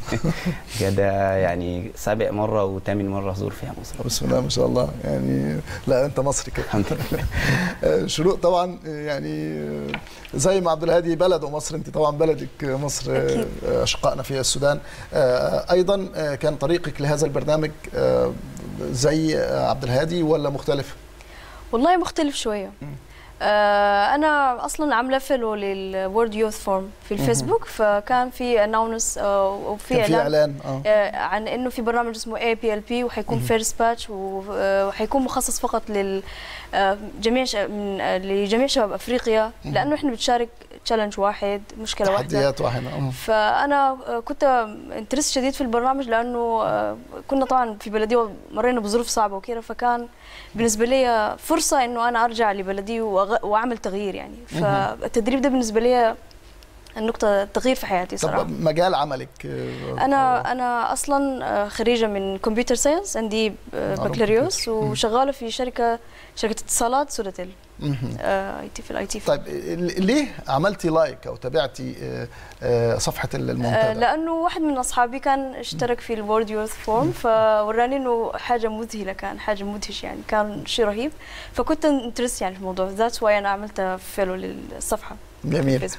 كده يعني سابع مره وثامن مره ازور فيها مصر بسم الله ما شاء الله يعني لا انت مصري كده الحمد لله آه، شروق طبعا آه، يعني آه، زي ما عبد الهادي بلده مصر انت طبعا بلدك آه، مصر آه، آه، اشقائنا في السودان آه، ايضا آه، كان طريقك لهذا البرنامج آه، زي آه، عبد الهادي ولا مختلف؟ والله مختلف شويه آه انا اصلا عامله فيلو للورد يوث فورم في الفيسبوك فكان في اناونس وفي كان في اعلان اه آه، عن انه في برنامج اسمه اي بي ال بي وحيكون فيرست باتش وحيكون مخصص فقط لل آه، جميع ش... من آه، لجميع شباب افريقيا لانه احنا بنشارك تشالنج واحد مشكله واحده تحديات واحده آه. فانا آه، كنت انترست شديد في البرنامج لانه آه، كنا طبعا في بلدي مرينا بظروف صعبه وكده فكان بالنسبه لي فرصه انه انا ارجع لبلدي وأغ- واعمل تغيير يعني فالتدريب ده بالنسبه لي النقطه تغيير في حياتي صراحه طب مجال عملك آه، انا انا اصلا آه، خريجه من كمبيوتر ساينس عندي آه، معلومة بكالوريوس كمبيوتر. مم. وشغاله في شركه شركه اتصالات سوداتيل مهم. اي تي في الاي تي طيب ال- ليه عملتي لايك او تابعتي آه، آه، صفحه آه، المنتدى؟ لانه واحد من اصحابي كان اشترك في الورد يوث فورم فوراني انه حاجه مذهله كان حاجه مدهش يعني كان شيء رهيب فكنت انترست يعني في الموضوع ذاتس واي انا عملت فيلو للصفحه جميل. فيسبوك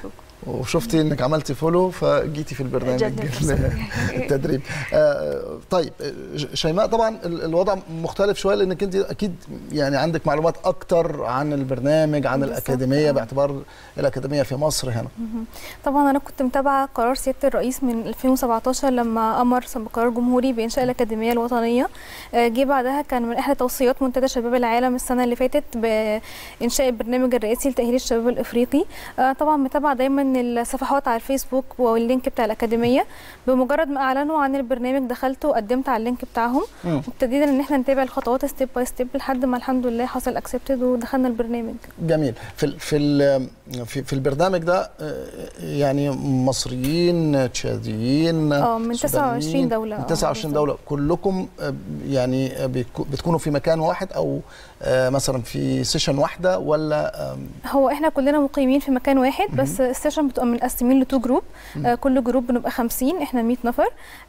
وشفتي انك عملتي فولو فجيتي في البرنامج جاتني الفرصة. التدريب آه، طيب آه، شيماء طبعا ال- الوضع مختلف شويه لانك انت اكيد يعني عندك معلومات اكتر عن البرنامج عن بالظبط. الاكاديميه باعتبار الاكاديميه في مصر هنا مهم. طبعا انا كنت متابعه قرار سياده الرئيس من 2017 لما امر بقرار جمهوري بانشاء الاكاديميه الوطنيه آه، جه بعدها كان من احدى توصيات منتدى شباب العالم السنه اللي فاتت بانشاء البرنامج الرئاسي لتاهيل الشباب الافريقي آه، طبعا متابعه دايما الصفحات على الفيسبوك واللينك بتاع الاكاديميه بمجرد ما اعلنوا عن البرنامج دخلت وقدمت على اللينك بتاعهم مم. وابتدينا ان احنا نتابع الخطوات ستيب باي ستيب لحد ما الحمد لله حصل اكسبتد ودخلنا البرنامج جميل في ال- في ال- في, في البرنامج ده آه، يعني مصريين تشاديين اه من 29 سودانيين، دولة، من اه 29 دوله كلكم آه، يعني آه، بتكو- بتكونوا في مكان واحد او آه، مثلا في سيشن واحده ولا آم، هو احنا كلنا مقيمين في مكان واحد بس السيشن بتبقى مقسمين لتو جروب مم. آه كل جروب بنبقى 50 احنا 100 نفر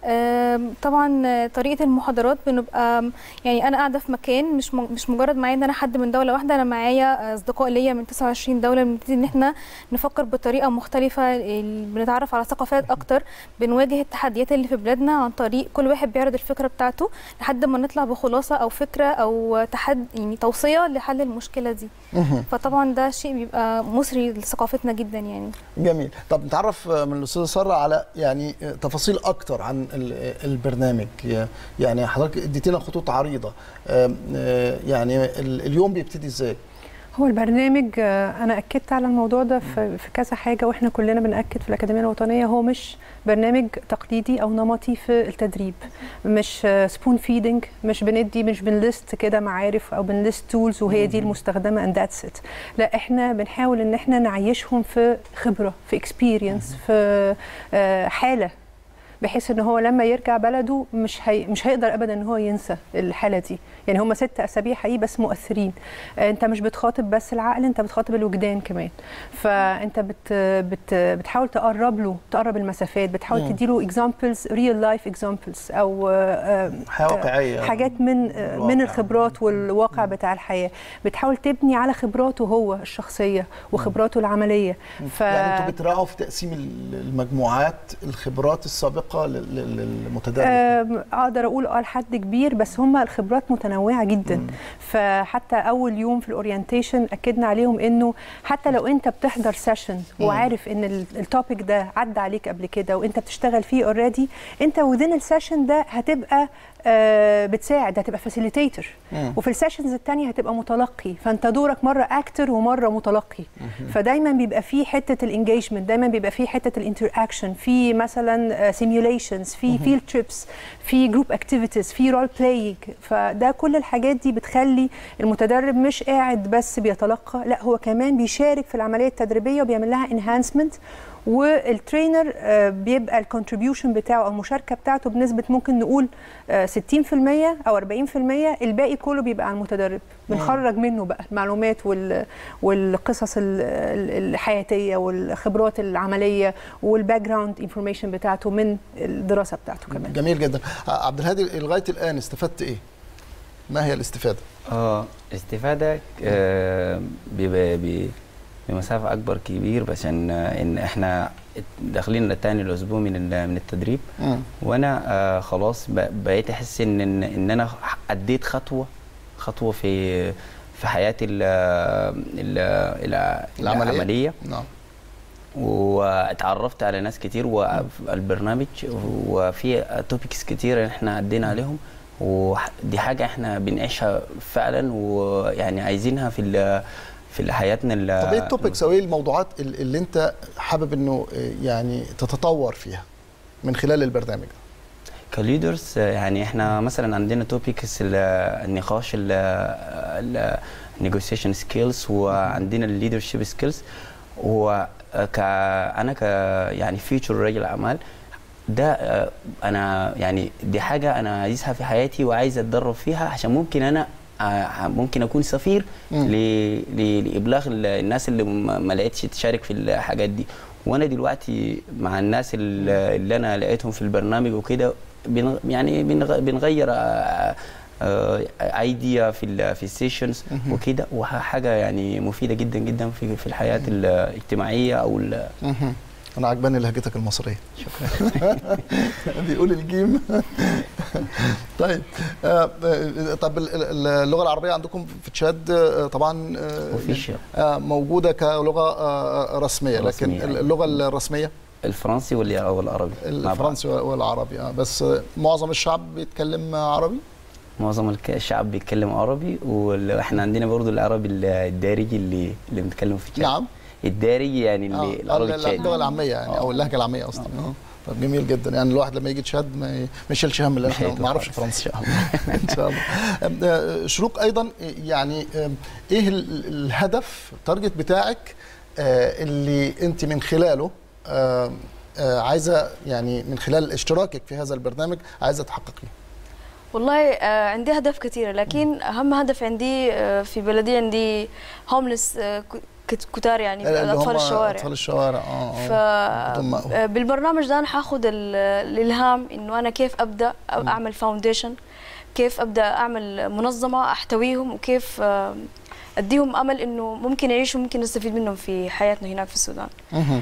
آه طبعا آه، طريقه المحاضرات بنبقى آم، يعني انا قاعده في مكان مش م- مش مجرد معايا ان انا حد من دوله واحده انا معايا آه، اصدقاء ليا من 29 دوله بنبتدي ان احنا نفكر بطريقه مختلفه ال- بنتعرف على ثقافات اكتر بنواجه التحديات اللي في بلادنا عن طريق كل واحد بيعرض الفكره بتاعته لحد ما نطلع بخلاصه او فكره او تحد يعني توصيه لحل المشكله دي مهم. فطبعا ده شيء بيبقى مثري لثقافتنا جدا يعني جميل طب نتعرف آه، من الاستاذه ساره على يعني آه، تفاصيل اكتر عن ال- البرنامج ي- يعني حضرتك اديتينا خطوط عريضه آم، آه، يعني ال- اليوم بيبتدي ازاي هو البرنامج آه، انا اكدت على الموضوع ده في في كذا حاجه واحنا كلنا بناكد في الاكاديميه الوطنيه هو مش برنامج تقليدي او نمطي في التدريب مش سبون فيدنج مش بندي مش بنلست كده معارف او بنلست تولز وهي دي المستخدمه اند ذاتس ات لا احنا بنحاول ان احنا نعيشهم في خبره في اكسبيرينس في آه، حاله بحيث ان هو لما يرجع بلده مش هي مش هيقدر ابدا ان هو ينسى الحاله دي يعني هم ست اسابيع حقيقي بس مؤثرين آه، انت مش بتخاطب بس العقل انت بتخاطب الوجدان كمان فانت بت بت بتحاول تقرب له تقرب المسافات بتحاول مم. تديله اكزامبلز ريل لايف اكزامبلز او آه، حياه واقعيه حاجات من آه، من الخبرات والواقع بتاع الحياه بتحاول تبني على خبراته هو الشخصيه وخبراته العمليه ف... يعني انتوا بتراعوا في تقسيم ال- المجموعات الخبرات السابقه لل- لل- للمتدرب آم، اقدر اقول اه لحد كبير بس هم الخبرات متنوعه جدا فحتى اول يوم في الاورينتيشن اكدنا عليهم انه حتى لو انت بتحضر سيشن مم. وعارف ان ال- التوبيك ده عدى عليك قبل كده وانت بتشتغل فيه اوريدي انت وذين السيشن ده هتبقى آه، بتساعد هتبقى فاسيليتيتور مم. وفي السيشنز التانية هتبقى متلقي فانت دورك مره اكتر ومره متلقي فدايما بيبقى في حته الانجيجمنت دايما بيبقى في حته الانتر اكشن في مثلا سيميوليشنز في فيلد تريبس في جروب اكتيفيتيز في رول بلاينج فده كل الحاجات دي بتخلي المتدرب مش قاعد بس بيتلقى لا هو كمان بيشارك في العمليه التدريبيه وبيعمل لها انهانسمنت والترينر آه، بيبقى الكونتريبيوشن بتاعه او المشاركه بتاعته بنسبه ممكن نقول آه، 60% او 40% الباقي كله بيبقى على المتدرب بنخرج منه بقى المعلومات وال والقصص ال- ال- الحياتيه والخبرات العمليه والباك جراوند انفورميشن بتاعته من الدراسه بتاعته كمان جميل جدا ع- عبد الهادي لغايه الان استفدت ايه ما هي الاستفاده اه استفادة آه، بيبقى ب- بمسافة أكبر كبير بس إن إن إحنا داخلين التاني الأسبوع من ال- من التدريب مم. وأنا آه، خلاص ب- بقيت أحس إن إن إن أنا أديت خطوة خطوة في في حياتي ال ال ال- العملية. العملية نعم واتعرفت على ناس كتير والبرنامج وفي توبكس كتير احنا عدينا عليهم ودي حاجه احنا بنعيشها فعلا ويعني عايزينها في ال- في حياتنا ال- طب ايه التوبكس او ايه الموضوعات ال- اللي انت حابب انه آه، يعني تتطور فيها من خلال البرنامج ده كليدرز يعني احنا مثلا عندنا توبكس النقاش النيجوسيشن سكيلز وعندنا الليدرشيب سكيلز وك انا ك يعني فيوتشر رجل اعمال ده آه، انا يعني دي حاجه انا عايزها في حياتي وعايز اتدرب فيها عشان ممكن انا آه، ممكن اكون سفير مم. ل- ل- لابلاغ ال- الناس اللي ما ما لقيتش تشارك في الحاجات دي وانا دلوقتي مع الناس اللي اللي انا لقيتهم في البرنامج وكده بن- يعني بنغ- بنغير آه، ايديا في ال في السيشنز مهم. وكده وحاجه يعني مفيده جدا جدا في في الحياه الاجتماعيه او ال- مهم. انا عجباني لهجتك المصريه شكرا بيقول الجيم طيب آه، آه، طب ال- ال- اللغه العربيه عندكم في تشاد آه، طبعا آه، Official. آه، موجوده كلغه آه، رسميه لكن رسمية، أيوة. اللغه الرسميه الفرنسي ولا او العربي مع بعض. الفرنسي والعربي آه، بس آه، معظم الشعب بيتكلم عربي معظم الك- الشعب بيتكلم عربي واحنا عندنا برضو العربي الدارجي اللي اللي بنتكلم في الشعب نعم الدارجي يعني آه، اللي العربي التشادي اللغه العاميه يعني او اللهجه العاميه اصلا اه طب جميل جدا يعني الواحد لما يجي تشاد ما ي- ما يشيلش هم لان مش احنا هيتوه ما نعرفش خالص. فرنسي ان شاء الله أم، آه، شروق ايضا يعني آم، ايه ال- الهدف التارجت بتاعك آه، اللي انت من خلاله آم، آه، عايزه يعني من خلال اشتراكك في هذا البرنامج عايزه تحققيه والله آه، عندي أهداف كثيرة لكن أهم هدف عندي آه، في بلدي عندي هوملس كتار يعني اللي أطفال هم الشوارع اطفال الشوارع اه ف آه. بدون مأوى. آه، بالبرنامج ده انا هاخد ال- الالهام انه انا كيف ابدا أ- اعمل فاونديشن كيف ابدا اعمل منظمه احتويهم وكيف آه، اديهم امل انه ممكن يعيشوا ممكن نستفيد منهم في حياتنا هناك في السودان مهم.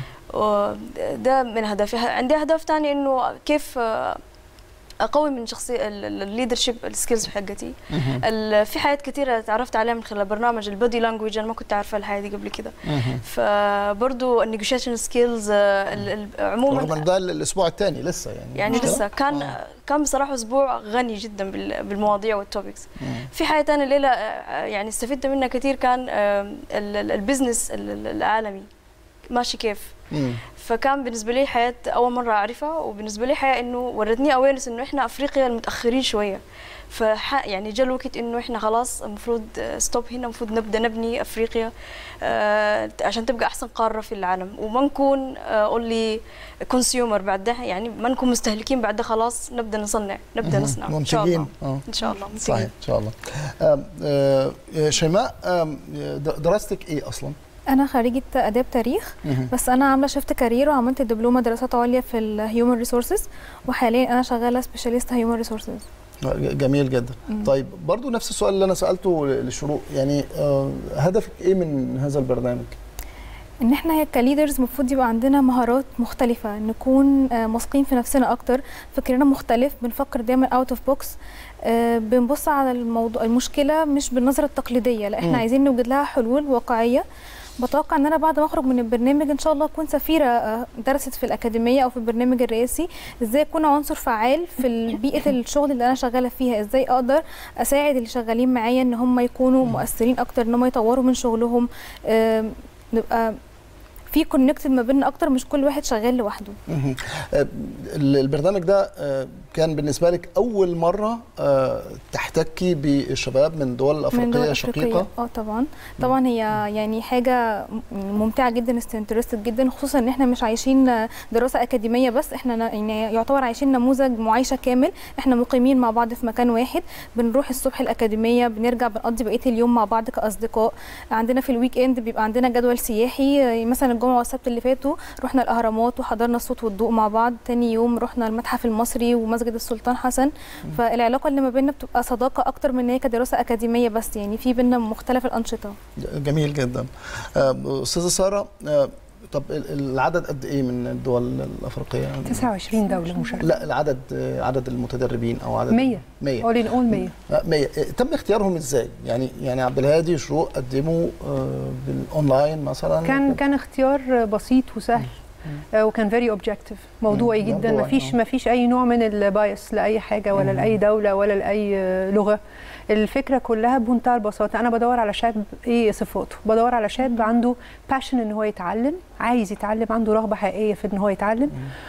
ده من هدفي عندي اهداف تانية انه كيف آه، اقوي من شخصيه الليدرشيب السكيلز حقتي مهم. ال- في حاجات كثيره تعرفت عليها من خلال برنامج البودي لانجويج انا ما كنت عارفه الحياه دي قبل كده مهم. فبرضه النيجوشيشن سكيلز عموما رغم ان ده الاسبوع الثاني لسه يعني يعني مش كده؟ لسه كان آه. كان بصراحه اسبوع غني جدا بال- بالمواضيع والتوبكس مم. في حاجه ثانيه الليله آه، يعني استفدت منها كثير كان آه، ال- ال- البزنس ال- ال- العالمي ماشي كيف مم. فكان بالنسبه لي حياه اول مره اعرفها وبالنسبه لي حياه انه ورتني اويرنس انه احنا افريقيا المتاخرين شويه فح يعني جاء الوقت انه احنا خلاص المفروض ستوب هنا المفروض نبدا نبني افريقيا آه، عشان تبقى احسن قاره في العالم وما نكون اونلي كونسيومر بعد ده يعني ما نكون مستهلكين بعد ده خلاص نبدا نصنع نبدا مهم. نصنع ان شاء الله منتجين آه. ان شاء الله صحيح منتجين ان شاء الله آم، آه، شيماء آم، د- دراستك ايه اصلا؟ انا خريجه اداب تاريخ مهم. بس انا عامله شيفت كارير وعملت دبلومه دراسات عليا في الهيومن ريسورسز وحاليا انا شغاله سبيشاليست هيومن ريسورسز ج- جميل جدا مم. طيب برضو نفس السؤال اللي انا سالته ل- لشروق يعني آه، هدفك ايه من هذا البرنامج؟ ان احنا كليدرز المفروض يبقى عندنا مهارات مختلفه نكون آه، واثقين في نفسنا اكتر فكرنا مختلف بنفكر دايما اوت اوف بوكس بنبص على الموضوع المشكله مش بالنظره التقليديه لا مم. احنا عايزين نوجد لها حلول واقعيه بتوقع ان انا بعد ما اخرج من البرنامج ان شاء الله اكون سفيره آه، درست في الاكاديميه او في البرنامج الرئاسي ازاي اكون عنصر فعال في بيئه الشغل اللي انا شغاله فيها ازاي اقدر اساعد اللي شغالين معايا ان هم يكونوا مؤثرين اكتر ان هم يطوروا من شغلهم آم، نبقى في كونكتد ما بيننا اكتر مش كل واحد شغال لوحده مهم. آه، ال- البرنامج ده آه، كان بالنسبه لك اول مره آه، تحتكي بالشباب من دول من افريقيه دول شقيقه اه طبعا طبعا هي يعني حاجه م- ممتعه جدا انترستد جدا خصوصا ان احنا مش عايشين دراسه اكاديميه بس احنا ن- يعني يعتبر عايشين نموذج معايشه كامل احنا مقيمين مع بعض في مكان واحد بنروح الصبح الاكاديميه بنرجع بنقضي بقيه اليوم مع بعض كاصدقاء عندنا في الويك اند بيبقى عندنا جدول سياحي آه، مثلا الجمعه والسبت اللي فاتوا رحنا الاهرامات وحضرنا الصوت والضوء مع بعض تاني يوم رحنا المتحف المصري ومسجد السلطان حسن فالعلاقه اللي ما بيننا بتبقى صداقه اكتر من ان هي كدراسه اكاديميه بس يعني في بينا مختلف الانشطه جميل جدا آه، استاذه ساره آه، طب ال- العدد قد ايه من الدول الافريقيه 29 دوله مشاركه لا العدد آه، عدد المتدربين او عدد 100 100 اول ان اول 100 آه، 100 آه، تم اختيارهم ازاي يعني يعني عبد الهادي وشروق قدموا آه، بالاونلاين مثلا كان كان اختيار بسيط وسهل آه، وكان فيري اوبجكتيف موضوعي مم، جدا ما موضوعي، فيش آه. ما فيش اي نوع من البايس لاي حاجه ولا مم. لاي دوله ولا لاي آه، لغه الفكره كلها بمنتهى البساطه انا بدور على شاب ايه صفاته بدور على شاب عنده باشن ان هو يتعلم عايز يتعلم عنده رغبه حقيقيه في ان هو يتعلم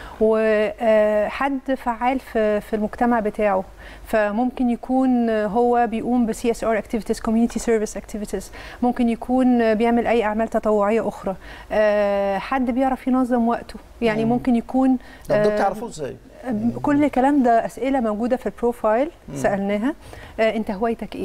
وحد فعال في في المجتمع بتاعه فممكن يكون هو بيقوم بسي اس ار اكتيفيتيز كوميونتي سيرفيس اكتيفيتيز ممكن يكون بيعمل اي اعمال تطوعيه اخرى آه، حد بيعرف ينظم وقته يعني مم. ممكن يكون طب ده آه، بتعرفوه ازاي؟ كل الكلام ده اسئله موجوده في البروفايل مم. سالناها آه انت هوايتك ايه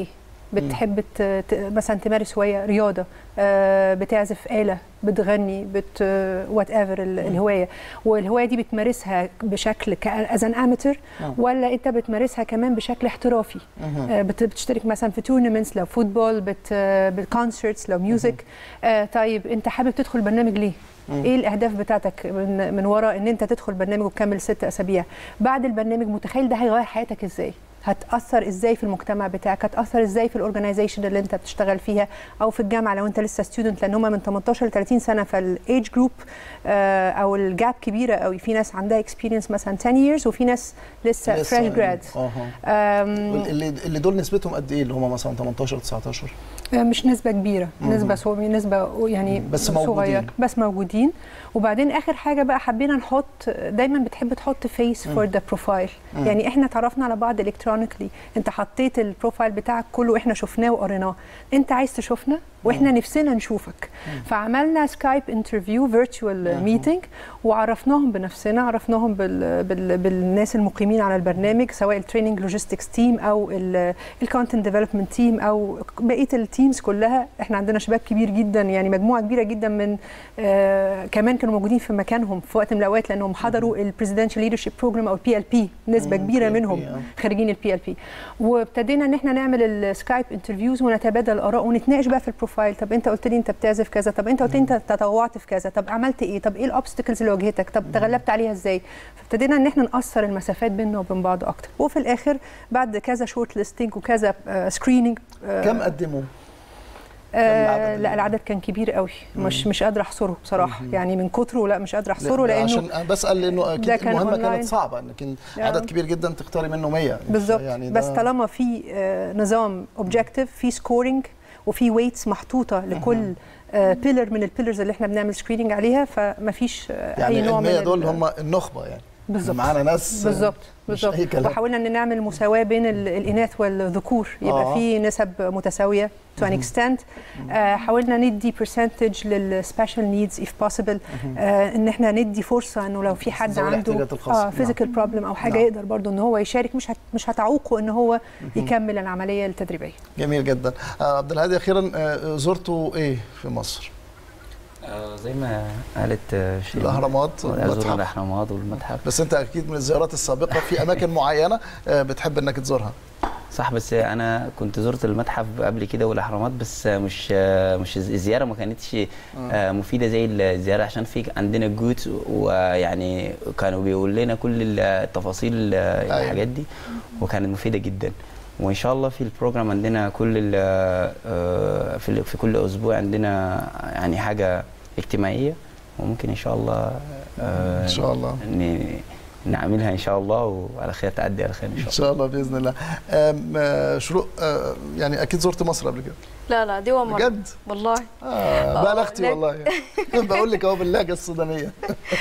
بتحب ت... ت... مثلا تمارس هوايه رياضه آه، بتعزف آلة بتغني بت وات ايفر الهوايه والهوايه دي بتمارسها بشكل از ان اماتور آه. ولا انت بتمارسها كمان بشكل احترافي مهم. آه، بت- بتشترك مثلا في تورنمنتس لو فوتبول بت بالكونسرتس لو ميوزك آه طيب انت حابب تدخل برنامج ليه مم. ايه الاهداف بتاعتك من من وراء ان انت تدخل برنامج وتكمل ست اسابيع بعد البرنامج متخيل ده هيغير حياتك ازاي هتاثر ازاي في المجتمع بتاعك هتاثر ازاي في الاورجنايزيشن اللي انت بتشتغل فيها او في الجامعه لو انت لسه ستودنت لان هم من 18 ل 30 سنه فالايج جروب او الجاب كبيره قوي في ناس عندها اكسبيرينس مثلا 10 years وفي ناس لسه لسه فريش جراد اها اللي اللي دول نسبتهم قد ايه اللي هم مثلا 18 19 مش نسبة كبيرة مهم. نسبة صو... نسبة يعني بس موجودين. صغيرة بس موجودين وبعدين آخر حاجة بقى حبينا نحط دايما بتحب تحط فيس مم. فور ذا بروفايل مم. يعني احنا تعرفنا على بعض الكترونيكلي انت حطيت البروفايل بتاعك كله احنا شفناه وقريناه انت عايز تشوفنا واحنا نفسنا نشوفك فعملنا سكايب انترفيو فيرتشوال ميتنج وعرفناهم بنفسنا عرفناهم بال... بال... بالناس المقيمين على البرنامج سواء التريننج لوجيستكس تيم او الكونتنت ديفلوبمنت تيم او بقيه التيمز كلها احنا عندنا شباب كبير جدا يعني مجموعه كبيره جدا من آه كمان كانوا موجودين في مكانهم في وقت من الاوقات لانهم حضروا البريزيدنشال ليدرشيب بروجرام او البي ال بي نسبه مم، كبيره PLP منهم آه. خارجين البي ال بي وابتدينا ان احنا نعمل السكايب انترفيوز ونتبادل الاراء ونتناقش بقى في البروفايل طب انت قلت لي انت بتعزف كذا طب انت قلت لي انت تطوعت في كذا طب عملت ايه طب ايه الاوبستكلز اللي واجهتك طب تغلبت عليها ازاي فابتدينا ان احنا نقصر المسافات بيننا وبين بعض اكتر وفي الاخر بعد كذا شورت ليستنج وكذا سكريننج كم قدموا؟ آه لا العدد كان كبير قوي مش مش قادره احصره بصراحه يعني من كتره لا مش قادره احصره لا، لانه عشان انا بسال لانه ده اكيد كان المهمه أونلاين. كانت صعبه لكن آه. عدد كبير جدا تختاري منه 100 بالظبط يعني بس ده- طالما في آه، نظام اوبجكتيف في سكورينج وفي ويتس محطوطه لكل بيلر من البيلرز اللي احنا بنعمل سكريننج عليها فما فيش اي يعني نوع ال من 100 ال- دول هم النخبه يعني بالظبط معانا ناس بالظبط مش بالظبط أي كلام. وحاولنا ان نعمل مساواه بين ال- الاناث والذكور يبقى آه. في نسب متساويه تو ان اكستنت حاولنا ندي برسنتج للسبيشال نيدز اف بوسيبل ان احنا ندي فرصه انه لو في حد ذوي عنده الاحتياجات الخاصة. اه نعم. فيزيكال بروبلم او حاجه نعم. يقدر برضه ان هو يشارك مش هت مش هتعوقه ان هو يكمل العمليه التدريبيه جميل جدا آه، عبد الهادي اخيرا آه، زرتوا ايه في مصر؟ آه، زي ما قالت آه، شيرين الأهرامات أزور والمتحف. الاهرامات والمتحف بس انت اكيد من الزيارات السابقه في اماكن معينه آه، بتحب انك تزورها صح بس انا كنت زرت المتحف قبل كده والاهرامات بس مش مش الزياره ما كانتش آه، مفيده زي الزياره عشان في عندنا جوت ويعني كانوا بيقول لنا كل التفاصيل الحاجات دي وكانت مفيده جدا وان شاء الله في البروجرام عندنا كل ال- آه، في في كل اسبوع عندنا يعني حاجه اجتماعيه وممكن ان شاء الله آه، إن شاء الله. ن- نعملها ان شاء الله وعلى خير تعدي على خير ان شاء الله ان شاء الله باذن الله آم، آه، شروق آه، يعني اكيد زرت مصر قبل كده لا لا دي أول مرة بجد؟ والله آه آه، بلغتي لك- والله بقول لك اهو باللهجه السودانيه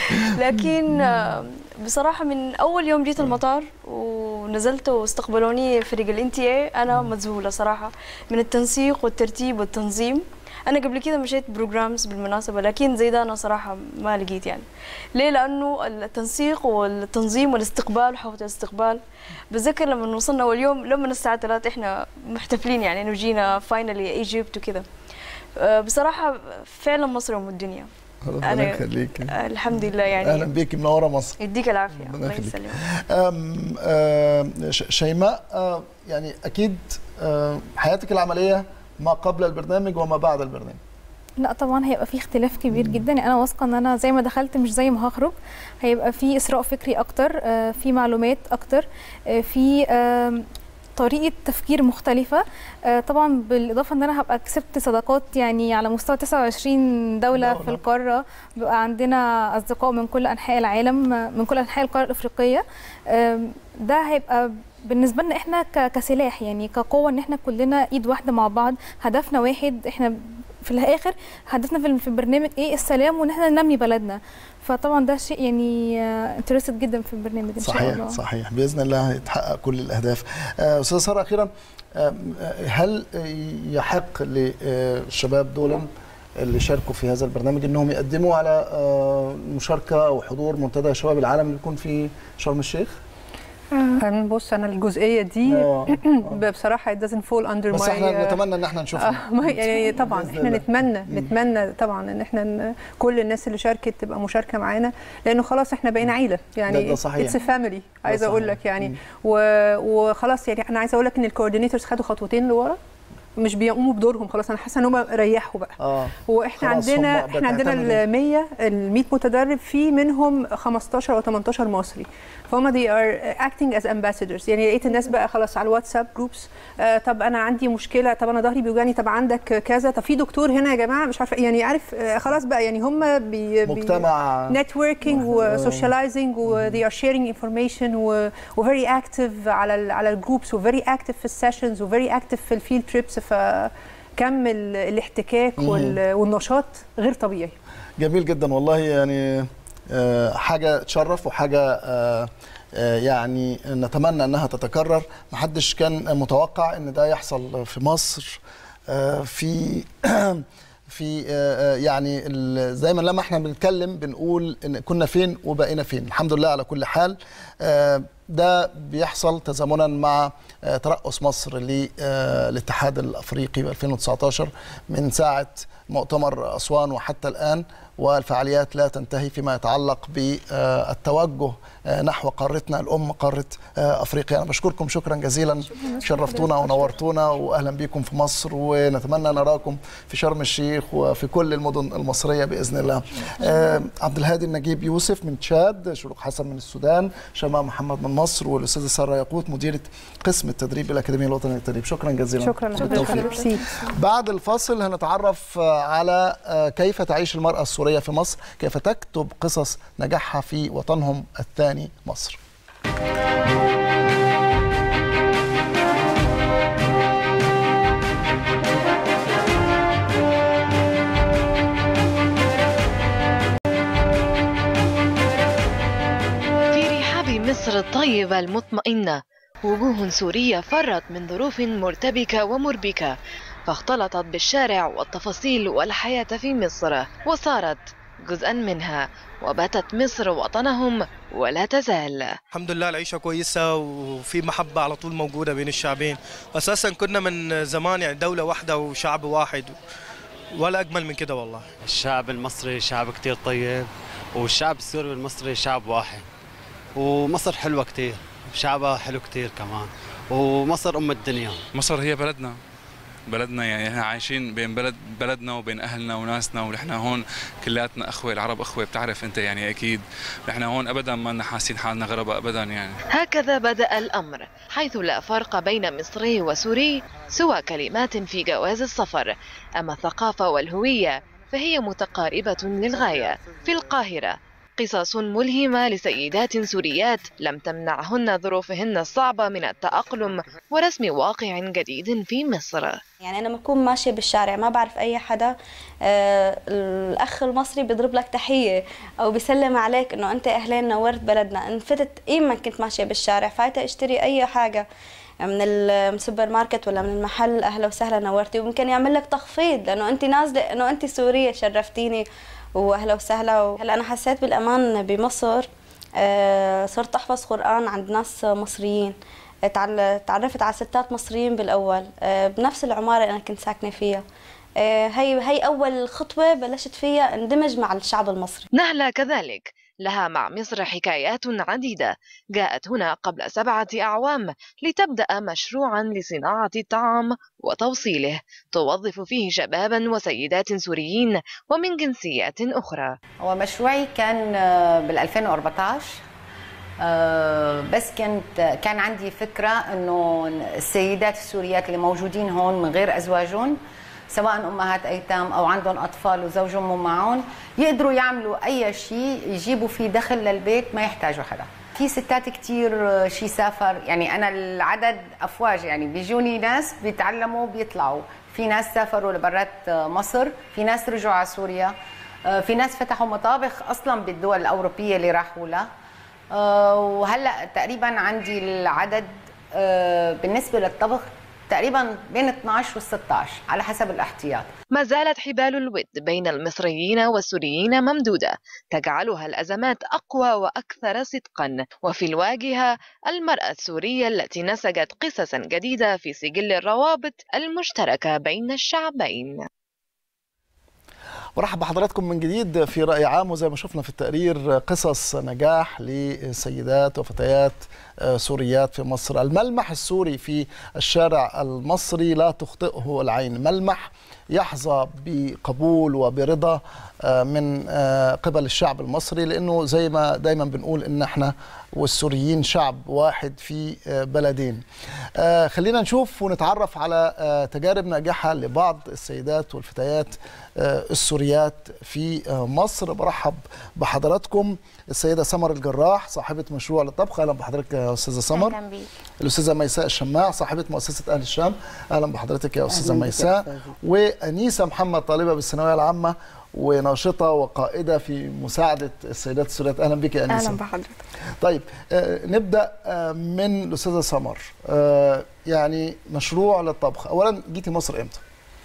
لكن آه، بصراحة من أول يوم جيت المطار ونزلت واستقبلوني فريق الان تي اي أنا مذهولة صراحة من التنسيق والترتيب والتنظيم أنا قبل كده مشيت بروجرامز بالمناسبة لكن زي ده أنا صراحة ما لقيت يعني ليه؟ لأنه التنسيق والتنظيم والاستقبال وحفلة الاستقبال بتذكر لما وصلنا أول يوم لما الساعة 3 إحنا محتفلين يعني إنه جينا فاينلي ايجيبت وكده آه، بصراحة فعلا مصر أم الدنيا ربنا يخليك آه، الحمد لله يعني اهلا بيك منوره مصر يديك العافيه ربنا الله يخليك. يسلمك أم آم، ش- شيماء آه، يعني اكيد آه، حياتك العمليه ما قبل البرنامج وما بعد البرنامج لا طبعا هيبقى في اختلاف كبير جدا يعني انا واثقه ان انا زي ما دخلت مش زي ما هخرج هيبقى في اسراء فكري اكتر آه، في معلومات اكتر آه، في آم، طريقه تفكير مختلفه آه، طبعا بالاضافه ان انا هبقى كسبت صداقات يعني على مستوى 29 دوله في القاره بيبقى عندنا اصدقاء من كل انحاء العالم آه، من كل انحاء القاره الافريقيه آم، ده هيبقى بالنسبه لنا احنا ك- كسلاح يعني كقوه ان احنا كلنا ايد واحده مع بعض هدفنا واحد احنا في الاخر هدفنا في في البرنامج ايه السلام وان احنا ننمي بلدنا فطبعا ده شيء يعني انترستد جدا في البرنامج ان شاء صحيح الله صحيح باذن الله يتحقق كل الاهداف آه، استاذ ساره اخيرا آه، هل يحق للشباب دول اللي شاركوا في هذا البرنامج انهم يقدموا على آه، مشاركه او حضور منتدى شباب العالم اللي يكون في شرم الشيخ أنا بص انا الجزئيه دي بصراحه it doesn't fall under بس my احنا نتمنى ان احنا نشوفها آه، ما- يعني طبعا بإذن احنا الله. نتمنى نتمنى طبعا ان احنا ن- كل الناس اللي شاركت تبقى مشاركه معانا لانه خلاص احنا بقينا عيله يعني ده- ده صحيح. اتس فاميلي عايزه صحيح. اقول لك يعني و... وخلاص يعني انا عايزه اقول لك ان الكوردينيتورز خدوا خطوتين لورا مش بيقوموا بدورهم خلاص انا حاسه ان هم ريحوا بقى اه واحنا خلاص عندنا هم احنا عندنا بتعتمدوا. ال 100 ال 100 متدرب في منهم 15 او 18 مصري فهم they are acting as ambassadors يعني لقيت الناس بقى خلاص على الواتساب جروبس آه طب انا عندي مشكله طب انا ظهري بيوجعني طب عندك كذا طب في دكتور هنا يا جماعه مش عارفه يعني عارف آه خلاص بقى يعني هم بي مجتمع نتوركينج وسوشياليزنج و they are sharing information و و very active على ال على الجروبس و very active في السيشنز و very active في الفيلد تريبس فكم ال- الاحتكاك مم. وال- والنشاط غير طبيعي جميل جدا والله يعني آه، حاجه تشرف وحاجه آه، آه، يعني نتمنى انها تتكرر محدش كان متوقع ان ده يحصل في مصر آه، في في آه، آه، يعني ال- دايما لما احنا بنتكلم بنقول ان كنا فين وبقينا فين الحمد لله على كل حال آه، ده بيحصل تزامنا مع آه، ترأس مصر للاتحاد الافريقي ب 2019 من ساعه مؤتمر اسوان وحتى الان والفعاليات لا تنتهي فيما يتعلق بالتوجه نحو قارتنا الام قاره آه، افريقيا انا بشكركم شكرا جزيلا شرفتونا ونورتونا واهلا بكم في مصر ونتمنى نراكم في شرم الشيخ وفي كل المدن المصريه باذن الله آه، عبد الهادي النجيب يوسف من تشاد شروق حسن من السودان شماء محمد من مصر والاستاذه ساره ياقوت مديره قسم التدريب بالاكاديميه الوطنيه للتدريب شكرا جزيلا شكرا بالتوفيق. لحضرتك ميرسي. بعد الفاصل هنتعرف آه، على آه، كيف تعيش المرأة السورية في مصر كيف تكتب قصص نجاحها في وطنهم الثاني مصر في رحاب مصر الطيبة المطمئنة وجوه سورية فرت من ظروف مرتبكة ومربكة فاختلطت بالشارع والتفاصيل والحياة في مصر وصارت جزءا منها وباتت مصر وطنهم ولا تزال الحمد لله العيشة كويسة وفي محبة على طول موجودة بين الشعبين أساسا كنا من زمان يعني دولة واحدة وشعب واحد ولا أجمل من كده والله الشعب المصري شعب كتير طيب والشعب السوري والمصري شعب واحد ومصر حلوة كتير شعبها حلو كتير كمان ومصر أم الدنيا مصر هي بلدنا بلدنا يعني احنا عايشين بين بلد بلدنا وبين اهلنا وناسنا ونحن هون كلياتنا اخوه العرب اخوه بتعرف انت يعني اكيد نحن هون ابدا ما لنا حاسين حالنا غرباء ابدا يعني هكذا بدأ الأمر حيث لا فرق بين مصري وسوري سوى كلمات في جواز السفر أما الثقافة والهوية فهي متقاربة للغاية في القاهرة قصص ملهمة لسيدات سوريات لم تمنعهن ظروفهن الصعبة من التأقلم ورسم واقع جديد في مصر يعني انا بكون ماشيه بالشارع ما بعرف اي حدا آه الاخ المصري بيضرب لك تحيه او بيسلم عليك انه انت اهلين نورت بلدنا ان فتت ايما كنت ماشيه بالشارع فايته اشتري اي حاجه من السوبر ماركت ولا من المحل اهلا وسهلا نورتي وممكن يعمل لك تخفيض لانه انت نازله انه انت سوريه شرفتيني واهلا وسهلا هلا انا حسيت بالامان بمصر آه صرت احفظ قران عند ناس مصريين تعل- تعرفت على ستات مصريين بالاول آه، بنفس العماره اللي انا كنت ساكنه فيها آه، هي هي اول خطوه بلشت فيها اندمج مع الشعب المصري نهلة كذلك لها مع مصر حكايات عديدة جاءت هنا قبل سبعة أعوام لتبدأ مشروعا لصناعة الطعام وتوصيله توظف فيه شبابا وسيدات سوريين ومن جنسيات أخرى هو مشروعي كان بال 2014 آه، بس كنت كان عندي فكرة انه السيدات السوريات اللي موجودين هون من غير ازواجهم سواء امهات ايتام او عندهم اطفال وزوجهم مو معهم يقدروا يعملوا اي شيء يجيبوا فيه دخل للبيت ما يحتاجوا حدا في ستات كتير شي سافر يعني انا العدد افواج يعني بيجوني ناس بيتعلموا بيطلعوا في ناس سافروا لبرات مصر في ناس رجعوا على سوريا آه، في ناس فتحوا مطابخ اصلا بالدول الاوروبيه اللي راحوا لها آه، وهلا تقريبا عندي العدد آه، بالنسبه للطبخ تقريبا بين 12 و 16 على حسب الاحتياط ما زالت حبال الود بين المصريين والسوريين ممدودة تجعلها الأزمات أقوى وأكثر صدقا وفي الواجهة المرأة السورية التي نسجت قصصا جديدة في سجل الروابط المشتركة بين الشعبين برحب بحضراتكم من جديد في رأي عام وزي ما شفنا في التقرير قصص نجاح لسيدات وفتيات سوريات في مصر الملمح السوري في الشارع المصري لا تخطئه العين ملمح يحظى بقبول وبرضا من قبل الشعب المصري لانه زي ما دايما بنقول ان احنا والسوريين شعب واحد في بلدين خلينا نشوف ونتعرف على تجارب ناجحه لبعض السيدات والفتيات السوريات في مصر برحب بحضراتكم السيده سمر الجراح صاحبه مشروع للطبخ اهلا بحضرتك يا استاذه سمر اهلا بيك الاستاذه ميساء الشماع صاحبه مؤسسه اهل الشام اهلا بحضرتك يا استاذه ميساء وانيسه محمد طالبه بالثانويه العامه وناشطه وقائده في مساعده السيدات السوريات اهلا بك يا انسه اهلا بحضرتك طيب آه نبدا آه من الاستاذه سمر آه يعني مشروع للطبخ اولا جيتي مصر امتى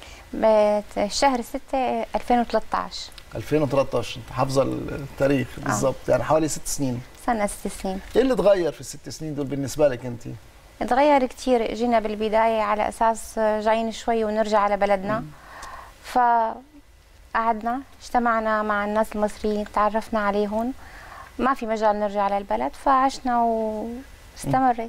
شهر 6 2013 2013 انت حافظه التاريخ بالظبط آه. يعني حوالي ست سنين سنه ست سنين ايه اللي اتغير في الست سنين دول بالنسبه لك انت اتغير كتير جينا بالبدايه على اساس جايين شوي ونرجع على بلدنا ف قعدنا اجتمعنا مع الناس المصريين تعرفنا عليهم ما في مجال نرجع على البلد فعشنا واستمرت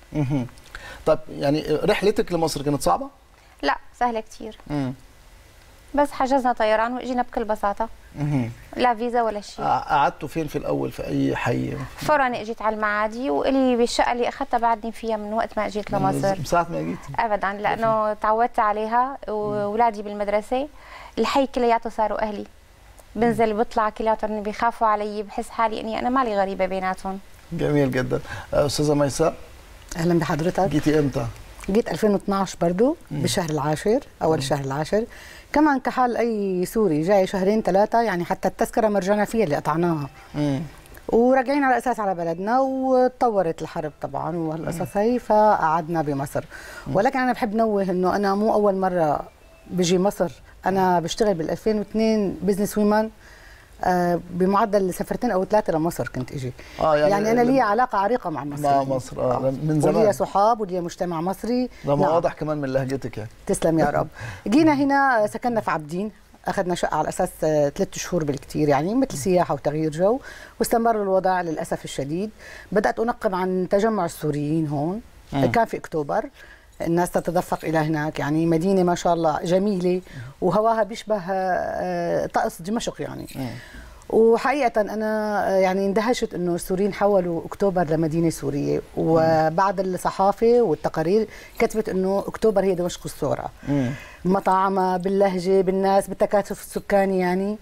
طب يعني رحلتك لمصر كانت صعبة؟ لا سهلة كتير مم. بس حجزنا طيران واجينا بكل بساطة مم. لا فيزا ولا شيء قعدتوا فين في الأول في أي حي؟ فورا اجيت على المعادي واللي بالشقة اللي أخذتها بعدني فيها من وقت ما اجيت لمصر من ساعة ما جيت؟ أبدا لأنه تعودت عليها وأولادي بالمدرسة الحي كلياته صاروا اهلي بنزل بطلع كلياتهم بيخافوا علي بحس حالي اني انا مالي غريبه بيناتهم جميل جدا استاذه ميساء اهلا بحضرتك جيتي امتى جيت 2012 برضو بالشهر العاشر اول الشهر العاشر كمان كحال اي سوري جاي شهرين ثلاثه يعني حتى التذكره ما رجعنا فيها اللي قطعناها مم. وراجعين على اساس على بلدنا وتطورت الحرب طبعا وهالقصص هي فقعدنا بمصر ولكن انا بحب نوه انه انا مو اول مره بجي مصر انا بشتغل بال 2002 بزنس ويمان آه بمعدل سفرتين او ثلاثه لمصر كنت اجي آه يعني, يعني انا لي علاقه عريقه مع مصر مع مصر آه من زمان ولي صحاب ولي مجتمع مصري ده نعم. واضح كمان من لهجتك يعني تسلم يا رب جينا هنا سكننا في عابدين اخذنا شقه على اساس ثلاث شهور بالكثير يعني مثل سياحه وتغيير جو واستمر الوضع للاسف الشديد بدات انقب عن تجمع السوريين هون م. كان في اكتوبر الناس تتدفق الى هناك يعني مدينه ما شاء الله جميله وهواها بيشبه طقس دمشق يعني وحقيقه انا يعني اندهشت انه السوريين حولوا اكتوبر لمدينه سوريه وبعض الصحافه والتقارير كتبت انه اكتوبر هي دمشق الصغرى مطاعمها باللهجه بالناس بالتكاتف السكاني يعني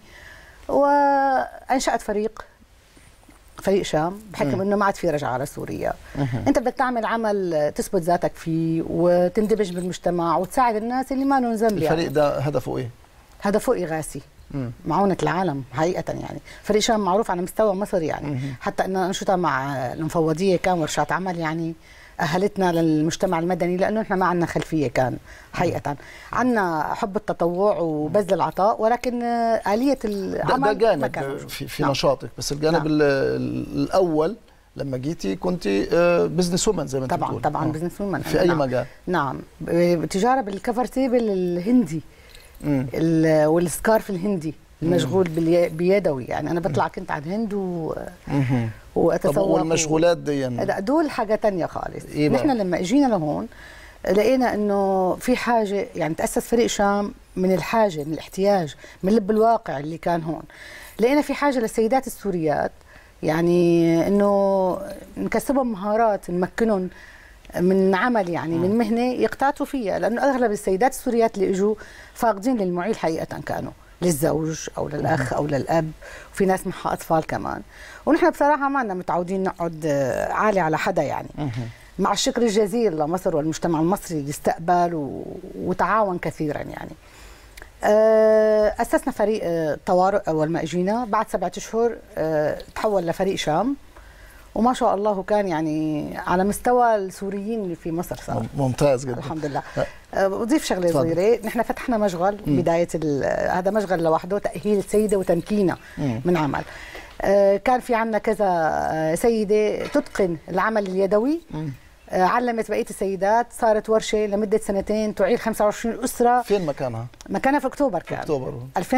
وانشات فريق فريق شام بحكم انه ما عاد في رجعه على سوريا مم. انت بدك تعمل عمل تثبت ذاتك فيه وتندمج بالمجتمع وتساعد الناس اللي ما لهم ذنب الفريق يعني. ده هدفه ايه هدفه اغاثي معونة العالم حقيقة يعني فريق شام معروف على مستوى مصر يعني مم. حتى أن أنشطة مع المفوضية كان ورشات عمل يعني أهلتنا للمجتمع المدني لأنه إحنا ما عندنا خلفية كان حقيقة عندنا حب التطوع وبذل العطاء ولكن آلية العمل ده, ده جانب في, في نعم. نشاطك بس الجانب نعم. الأول لما جيتي كنت بزنس وومن زي ما انت طبعا بتقول طبعا آه. بزنس وومن في اي نعم. مجال نعم تجاره بالكفر تيبل الهندي والسكارف الهندي المشغول بيدوي يعني انا بطلع كنت على الهند و واتسوق والمشغولات دي يعني. دول حاجه تانية خالص إيه نحن لما اجينا لهون لقينا انه في حاجه يعني تاسس فريق شام من الحاجه من الاحتياج من لب الواقع اللي كان هون لقينا في حاجه للسيدات السوريات يعني انه نكسبهم مهارات نمكنهم من عمل يعني من مهنه يقتاتوا فيها لانه اغلب السيدات السوريات اللي اجوا فاقدين للمعيل حقيقه كانوا للزوج او للاخ او للاب وفي ناس معها اطفال كمان ونحن بصراحه ما لنا متعودين نقعد عالي على حدا يعني مع الشكر الجزيل لمصر والمجتمع المصري اللي استقبل و... وتعاون كثيرا يعني اسسنا فريق طوارئ اول ما اجينا بعد سبعة اشهر تحول لفريق شام وما شاء الله كان يعني على مستوى السوريين اللي في مصر صار ممتاز جدا الحمد لله أه، بضيف شغله صغيره نحن فتحنا مشغل م. بدايه هذا مشغل لوحده تاهيل سيده وتمكينه من عمل أه، كان في عندنا كذا أه، سيده تتقن العمل اليدوي م. علمت بقيه السيدات صارت ورشه لمده سنتين تعيل 25 اسره فين مكانها؟ مكانها في اكتوبر كان في اكتوبر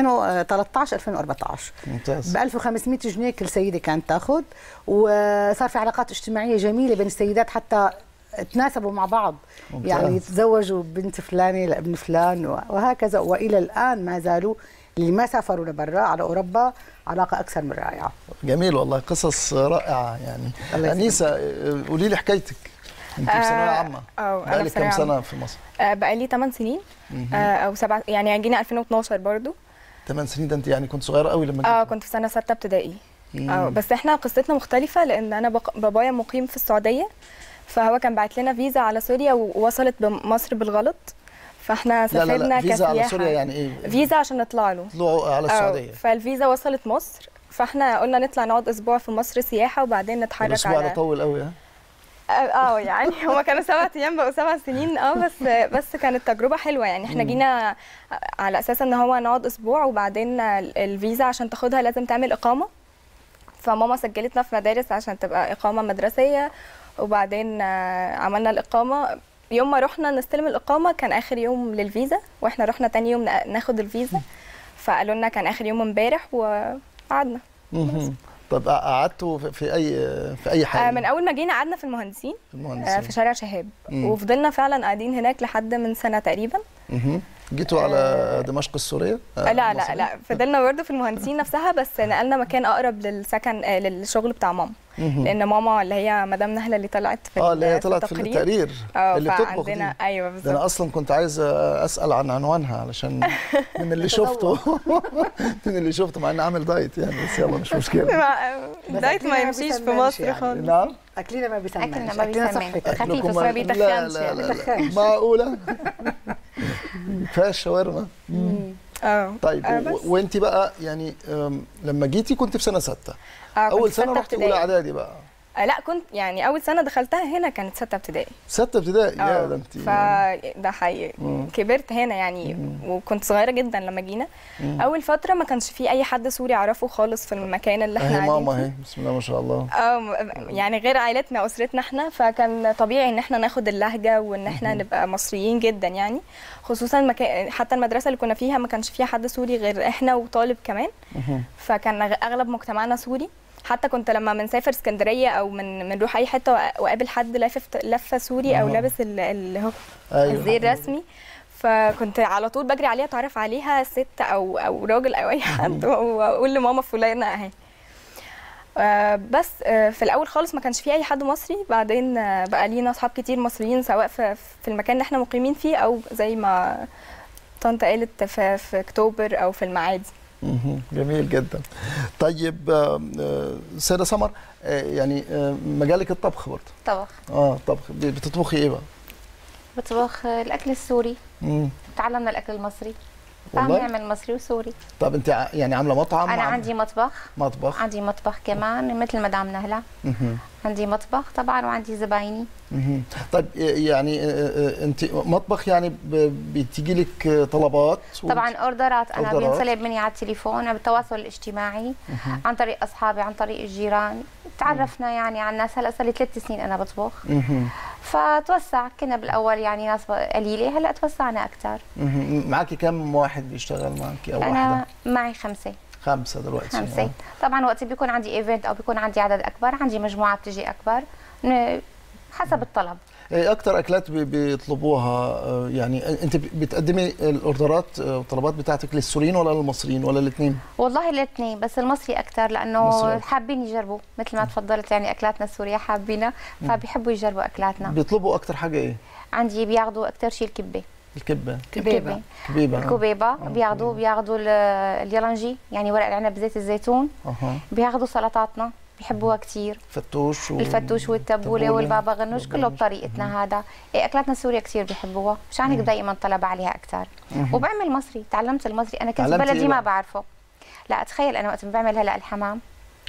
2013 2014 ممتاز ب 1500 جنيه كل سيده كانت تاخذ وصار في علاقات اجتماعيه جميله بين السيدات حتى تناسبوا مع بعض ممتاز. يعني تزوجوا بنت فلانه لابن فلان وهكذا والى الان ما زالوا اللي ما سافروا لبرا على اوروبا علاقه اكثر من رائعه جميل والله قصص رائعه يعني انيسه قولي لي حكايتك انت في ثانويه عامه اه بقالك كام سنه في مصر آه بقالي 8 سنين آه او 7 يعني جينا 2012 برضو 8 سنين ده انت يعني كنت صغيره قوي لما جيت اه كنت في سنه 6 ابتدائي اه بس احنا قصتنا مختلفه لان انا بق... بابايا مقيم في السعوديه فهو كان باعت لنا فيزا على سوريا ووصلت بمصر بالغلط فاحنا سافرنا لا لا لا. فيزا كسياحه على سوريا يعني ايه فيزا عشان نطلع له طلعوا على السعوديه فالفيزا وصلت مصر فاحنا قلنا نطلع نقعد اسبوع في مصر سياحه وبعدين نتحرك الاسبوع على ده طول قوي ها اه يعني هما كانوا سبع ايام بقوا سبع سنين اه بس بس كانت تجربه حلوه يعني احنا جينا على اساس ان هو نقعد اسبوع وبعدين الفيزا عشان تاخدها لازم تعمل اقامه فماما سجلتنا في مدارس عشان تبقى اقامه مدرسيه وبعدين عملنا الاقامه يوم ما رحنا نستلم الاقامه كان اخر يوم للفيزا واحنا رحنا تاني يوم ناخد الفيزا فقالوا لنا كان اخر يوم امبارح وقعدنا طب قعدتوا في اي في اي حاجه من اول ما جينا قعدنا في المهندسين في المهندسين في شارع شهاب مم. وفضلنا فعلا قاعدين هناك لحد من سنه تقريبا مم. جيتوا على دمشق السوريه آه لا لا لا فضلنا برضه في المهندسين نفسها بس نقلنا مكان اقرب للسكن آه للشغل بتاع ماما مم. لان ماما اللي هي مدام نهله اللي طلعت في اه اللي هي طلعت في التقرير اللي بتطبخ دي ده ايوه بالظبط انا اصلا كنت عايز اسال عن عنوانها علشان من اللي شفته من اللي شفته مع اني عامل دايت يعني بس يلا مش مشكله دايت ما يمشيش في مصر خالص نعم اكلنا ما بيسمنش اكلنا ما بيسمنش خفيف بس ما بيتخنش لا لا لا معقوله فيها الشاورما اه طيب آه وانت بقى يعني لما جيتي كنت في سنه سته آه اول سنه رحتي اولى اعدادي بقى آه لا كنت يعني اول سنه دخلتها هنا كانت سته ابتدائي سته ابتدائي يا ده انت فده حقيقي كبرت هنا يعني مم. وكنت صغيره جدا لما جينا مم. اول فتره ما كانش في اي حد سوري اعرفه خالص في المكان اللي احنا قاعدين ماما اهي بسم الله ما شاء الله اه يعني غير عائلتنا اسرتنا احنا فكان طبيعي ان احنا ناخد اللهجه وان احنا مم. نبقى مصريين جدا يعني خصوصا مكان حتى المدرسه اللي كنا فيها ما كانش فيها حد سوري غير احنا وطالب كمان فكان اغلب مجتمعنا سوري حتى كنت لما بنسافر اسكندريه او من بنروح اي حته واقابل حد لافف لفه سوري او لابس اللي هو أيوة. الزي الرسمي فكنت على طول بجري عليها اتعرف عليها ست او او راجل او اي حد واقول لماما فلانه اهي آه بس آه في الاول خالص ما كانش في اي حد مصري بعدين آه بقى لينا اصحاب كتير مصريين سواء في, في المكان اللي احنا مقيمين فيه او زي ما طنط قالت في, في اكتوبر او في المعادي جميل جدا طيب سيدة سمر يعني مجالك الطبخ برضه طبخ اه طبخ بتطبخي ايه بقى؟ بطبخ الاكل السوري مم. تعلمنا الاكل المصري فاهم نعمل مصري وسوري طب انت يعني عامله مطعم انا عندي مطبخ مطبخ عندي مطبخ كمان مثل مدام نهله عندي مطبخ طبعا وعندي زبايني طيب يعني انت مطبخ يعني بتيجي لك طلبات طبعا اوردرات انا أوردرات. بينطلب مني على التليفون بالتواصل الاجتماعي مه. عن طريق اصحابي عن طريق الجيران تعرفنا يعني على الناس هلا صار لي ثلاث سنين انا بطبخ مه. فتوسع كنا بالاول يعني ناس قليله هلا توسعنا اكثر معك كم واحد بيشتغل معك او انا واحده معي خمسه خمسه دلوقتي خمسه آه. طبعا وقت بيكون عندي ايفنت او بيكون عندي عدد اكبر عندي مجموعه بتجي اكبر حسب الطلب ايه اكتر اكلات بيطلبوها يعني انت بتقدمي الاوردرات والطلبات بتاعتك للسوريين ولا للمصريين ولا الاثنين والله الاثنين بس المصري اكثر لانه حابين يجربوا مثل ما تفضلت يعني اكلاتنا السوريه حابينها فبيحبوا يجربوا اكلاتنا بيطلبوا اكثر حاجه ايه عندي بياخذوا اكثر شيء الكبه الكبه كبيبه كبيبه الكبيبه بياخذوا بياخذوا اليلنجي يعني ورق العنب بزيت الزيتون اها بياخذوا سلطاتنا بيحبوها كثير فتوش و... الفتوش والتبوله والبابا غنوش كله بطريقتنا هذا إيه اكلاتنا السوريه كثير بيحبوها مشان هيك دائما طلب عليها اكثر وبعمل مصري تعلمت المصري انا كنت بلدي ما بعرفه لا اتخيل انا وقت بعمل هلا الحمام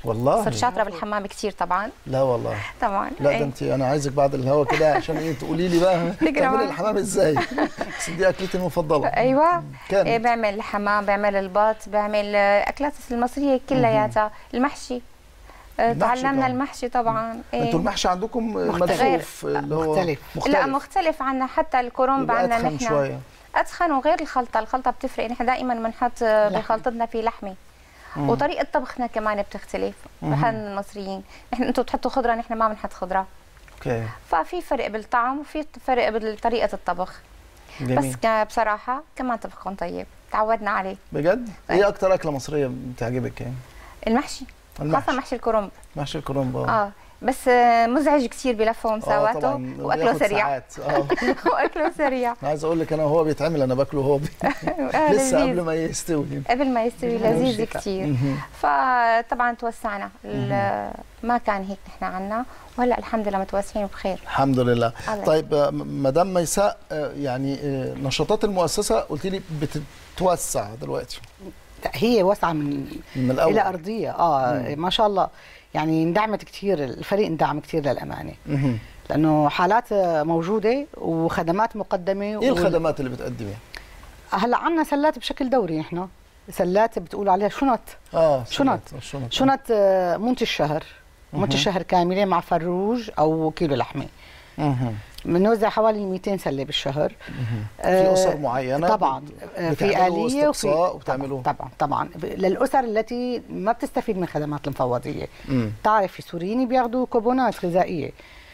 والله صرت شاطره بالحمام كثير طبعا لا والله طبعا لا إيه. ده انت انا عايزك بعد الهوا كده عشان ايه تقولي لي بقى نقرا تعملي معاك. الحمام ازاي بس دي اكلتي المفضله ايوه كانت. إيه بعمل الحمام بعمل البط بعمل آه، اكلات المصريه كلياتها المحشي آه، المحشي تعلمنا طبعاً. المحشي طبعا انتوا المحشي عندكم ملفوف اللي هو مختلف لا مختلف عنا حتى الكرنب يبقى عنا أتخن نحن شوية. اتخن وغير الخلطه الخلطه بتفرق نحن دائما بنحط آه، لحمة. بخلطتنا في لحمه مم. وطريقه طبخنا كمان بتختلف مهم. نحن المصريين نحن انتوا بتحطوا خضره نحن ما بنحط خضره اوكي ففي فرق بالطعم وفي فرق بطريقه الطبخ جميل. بس ك- بصراحه كمان طبخكم طيب تعودنا عليه بجد ايه اكتر اكله مصريه بتعجبك يعني المحشي المحشي. خاصه محشي الكرنب محشي الكرنب اه اه بس آه، مزعج كثير بلفه آه، ومساواته طبعاً، واكله بياخد سريع ساعات. آه. واكله سريع انا عايز اقول لك انا وهو بيتعمل انا باكله وهو بي... آه، لسه لذيذ. قبل ما يستوي قبل ما يستوي لذيذ والشفا. كثير مهم. فطبعا توسعنا ال- ما كان هيك نحن عنا وهلا الحمد لله متوسعين بخير الحمد لله الله طيب آه، م- مدام ميساء آه، يعني آه، نشاطات المؤسسه قلت لي بتتوسع دلوقتي لا، هي واسعه من من الأول. الى ارضيه اه مم. ما شاء الله يعني اندعمت كثير الفريق اندعم كثير للامانه مهم. لانه حالات موجوده وخدمات مقدمه ايه وال- الخدمات اللي بتقدميها؟ هلا عندنا سلات بشكل دوري نحن سلات بتقولوا عليها شنط اه شنط شنط شنط آه، منت الشهر منت مهم. الشهر كامله مع فروج او كيلو لحمه مهم. بنوزع حوالي 200 سله بالشهر في اسر معينه طبعا بت- آه، في بتعملوا آلية استقصاء وفي وبتعملوا طبعا طبعا للأسر التي ما بتستفيد من خدمات المفوضية مم. تعرف في سوريين بياخذوا كوبونات غذائية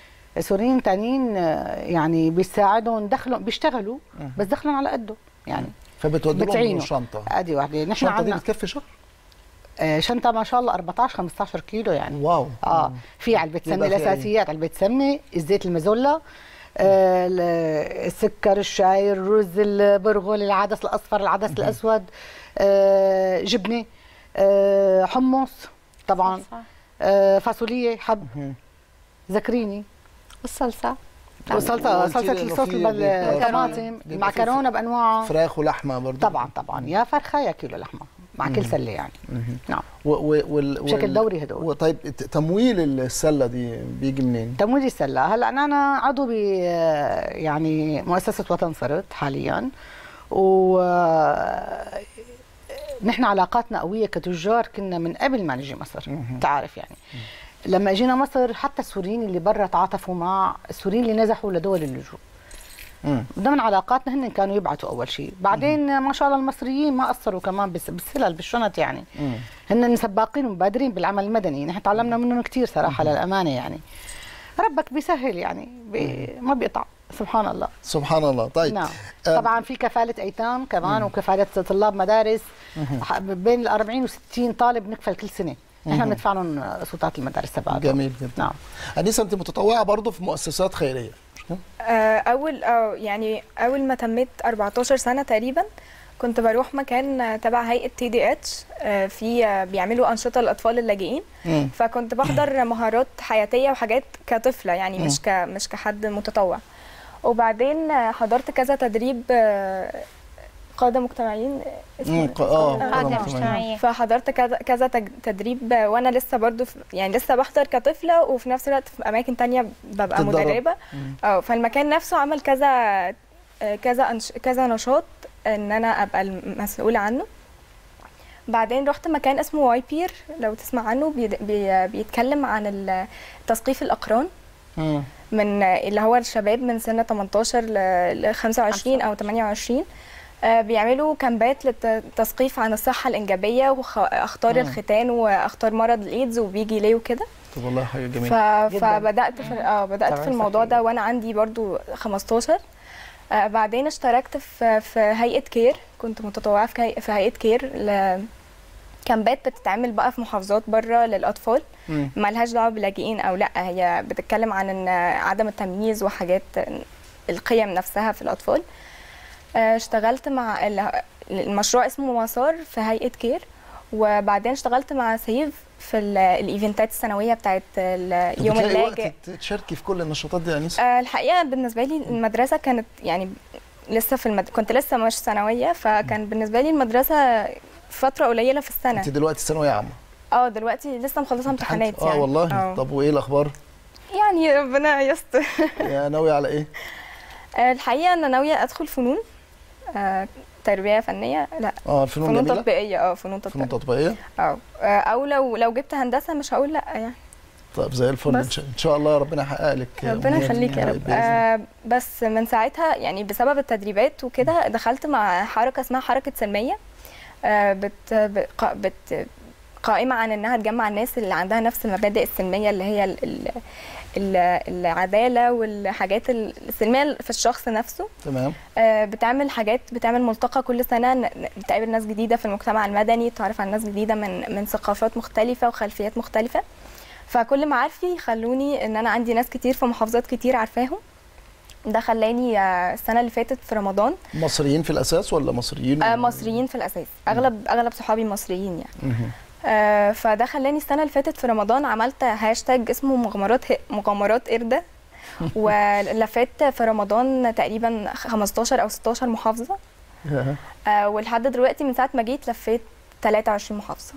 سوريين تانيين آه، يعني بيساعدهم دخلهم بيشتغلوا مم. بس دخلهم على قده يعني فبتودي لهم بتعينوا. شنطه ادي واحدة نحن الشنطه دي عندنا بتكفي شهر؟ آه، شنطة ما شاء الله 14 15 كيلو يعني واو اه في علبة سمنة يبقى في إيه؟ الأساسيات علبة سمنة الزيت المازولا آه، ال- السكر الشاي الرز البرغل العدس الأصفر العدس الأسود آه، جبنة آه، حمص طبعا آه، فاصولية حب زكريني والصلصة وصلصة وقلتي صلصة لي إنه الصوص في بيبقى- بالطماطم بيبقى في المعكرونة بأنواعها فراخ ولحمه برضه طبعا طبعا يا فرخة يا كيلو لحمة مع كل مم. سلة يعني مهم. نعم و و وال بشكل وال- دوري هدول. وطيب ت- تمويل السله دي بيجي منين؟ تمويل السلة هلا أنا أنا عضو ب يعني مؤسسة وطن صرت حاليا و نحن علاقاتنا قوية كتجار كنا من قبل ما نجي مصر تعرف يعني لما اجينا مصر حتى السوريين اللي برا تعاطفوا مع السوريين اللي نزحوا لدول اللجوء مم. ضمن علاقاتنا هن كانوا يبعثوا اول شيء بعدين ما شاء الله المصريين ما قصروا كمان بس- بالسلل بالشنط يعني مم. هن سباقين ومبادرين بالعمل المدني نحن تعلمنا منهم كثير صراحه للامانه يعني ربك بيسهل يعني بي ما بيقطع سبحان الله سبحان الله طيب نعم آه، طبعا في كفاله ايتام كمان مم. وكفاله طلاب مدارس مهم. ح- بين ال 40 و 60 طالب نكفل كل سنه نحن مهم. بندفع لهم سلطات المدارس تبعهم جميل جدا نعم انيسه انت متطوعه برضه في مؤسسات خيريه مش كده؟ آه، اول أو يعني اول ما تميت 14 سنه تقريبا كنت بروح مكان آه، تبع هيئه تي دي اتش في آه، بيعملوا انشطه للاطفال اللاجئين مم. فكنت بحضر مهارات حياتيه وحاجات كطفله يعني مم. مش ك مش كحد متطوع وبعدين آه، حضرت كذا تدريب آه، قاده مجتمعيين مم، ق- اه قادة قادة مجتمعية. فحضرت كذا كذا تج- تدريب آه، وانا لسه برضو في يعني لسه بحضر كطفله وفي نفس الوقت في اماكن تانية ببقى تتدرب. مدربه مم. اه فالمكان نفسه عمل كذا آه، كذا أنش... كذا نشاط ان انا ابقى المسؤوله عنه بعدين رحت مكان اسمه واي بير لو تسمع عنه بي... بي... بيتكلم عن ال- تثقيف الاقران مم. من اللي هو الشباب من سن 18 ل ل 25 او 28 آه، بيعملوا كامبات للتثقيف عن الصحه الانجابيه واخطار مم. الختان واخطار مرض الايدز وبيجي ليه وكده طب والله حاجه ف... جميله فبدات في اه بدات طبعاً في الموضوع ده وانا عندي برضو 15 آه بعدين اشتركت في في هيئه كير كنت متطوعه في هي- في هيئه كير ل... كامبات بتتعمل بقى في محافظات بره للاطفال مم. مالهاش دعوه باللاجئين او لا هي بتتكلم عن ان عدم التمييز وحاجات القيم نفسها في الاطفال آه، اشتغلت مع ال- المشروع اسمه مسار في هيئه كير وبعدين اشتغلت مع سيف في ال- الايفنتات السنويه بتاعت ال- طب يوم بتلاقي اللاجئ وقت تشاركي في كل النشاطات دي يا انيسه؟ آه، الحقيقه بالنسبه لي المدرسه كانت يعني لسه في المد... كنت لسه مش ثانويه فكان بالنسبه لي المدرسه فتره قليله في السنه انت دلوقتي ثانويه عامه اه دلوقتي لسه مخلصه امتحانات اه يعني والله آه. طب وايه الاخبار يعني ربنا يستر يا ناويه على ايه آه، الحقيقه انا ناويه ادخل فنون آه، تربيه فنيه لا اه الفنون فنون جميلة؟ تطبيقيه اه فنون تطبيقيه فنون تطبيقيه اه آه، او لو لو جبت هندسه مش هقول لا يعني طيب زي الفل بس. إن شاء- ان شاء الله ربنا يحقق لك ربنا أمنياتك يخليك يا يعني رب بإذن الله. آه بس من ساعتها يعني بسبب التدريبات وكده دخلت مع حركه اسمها حركه سلميه آه بت بت بت قائمه عن انها تجمع الناس اللي عندها نفس المبادئ السلميه اللي هي ال ال ال العداله والحاجات السلميه في الشخص نفسه تمام آه، بتعمل حاجات بتعمل ملتقى كل سنه ن- ن- بتقابل ناس جديده في المجتمع المدني تعرف عن ناس جديده من من ثقافات مختلفه وخلفيات مختلفه فكل معارفي خلوني ان انا عندي ناس كتير في محافظات كتير عارفاهم ده خلاني آه، السنه اللي فاتت في رمضان مصريين في الاساس ولا مصريين آه، مصريين في الاساس اغلب اغلب صحابي مصريين يعني مهم. آه، فده خلاني السنه اللي فاتت في رمضان عملت هاشتاج اسمه مغامرات ه- مغامرات قرده ولفيت في رمضان تقريبا 15 او 16 محافظه آه، ولحد دلوقتي من ساعه ما جيت لفيت 23 محافظه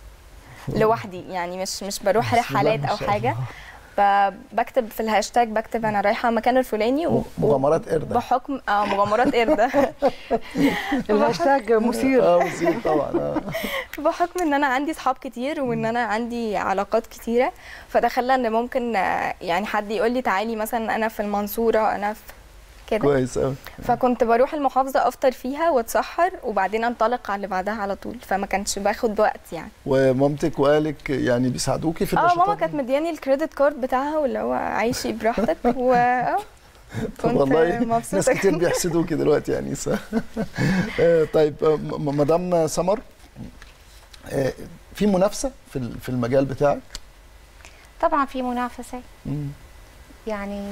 لوحدي يعني مش مش بروح بسم الله رحلات ما او شاء حاجه فبكتب في الهاشتاج بكتب انا رايحه المكان الفلاني و... مغامرات قرده بحكم اه مغامرات قرده الهاشتاج مثير اه مثير طبعا آه. بحكم ان انا عندي صحاب كتير وان انا عندي علاقات كتيره فده خلى ان ممكن آه، يعني حد يقول لي تعالي مثلا انا في المنصوره انا في كده كويس قوي فكنت بروح المحافظه افطر فيها واتسحر وبعدين انطلق على اللي بعدها على طول فما كانش باخد وقت يعني ومامتك واهلك يعني بيساعدوكي في اه ماما النشاطات كانت مدياني الكريدت كارد بتاعها واللي هو عايشي براحتك و آه، طب كنت والله مبسوطة. ناس كتير بيحسدوكي دلوقتي يا انيسه آه، طيب آه، م- مدام سمر آه، في منافسه في ال- في المجال بتاعك طبعا في منافسه مم. يعني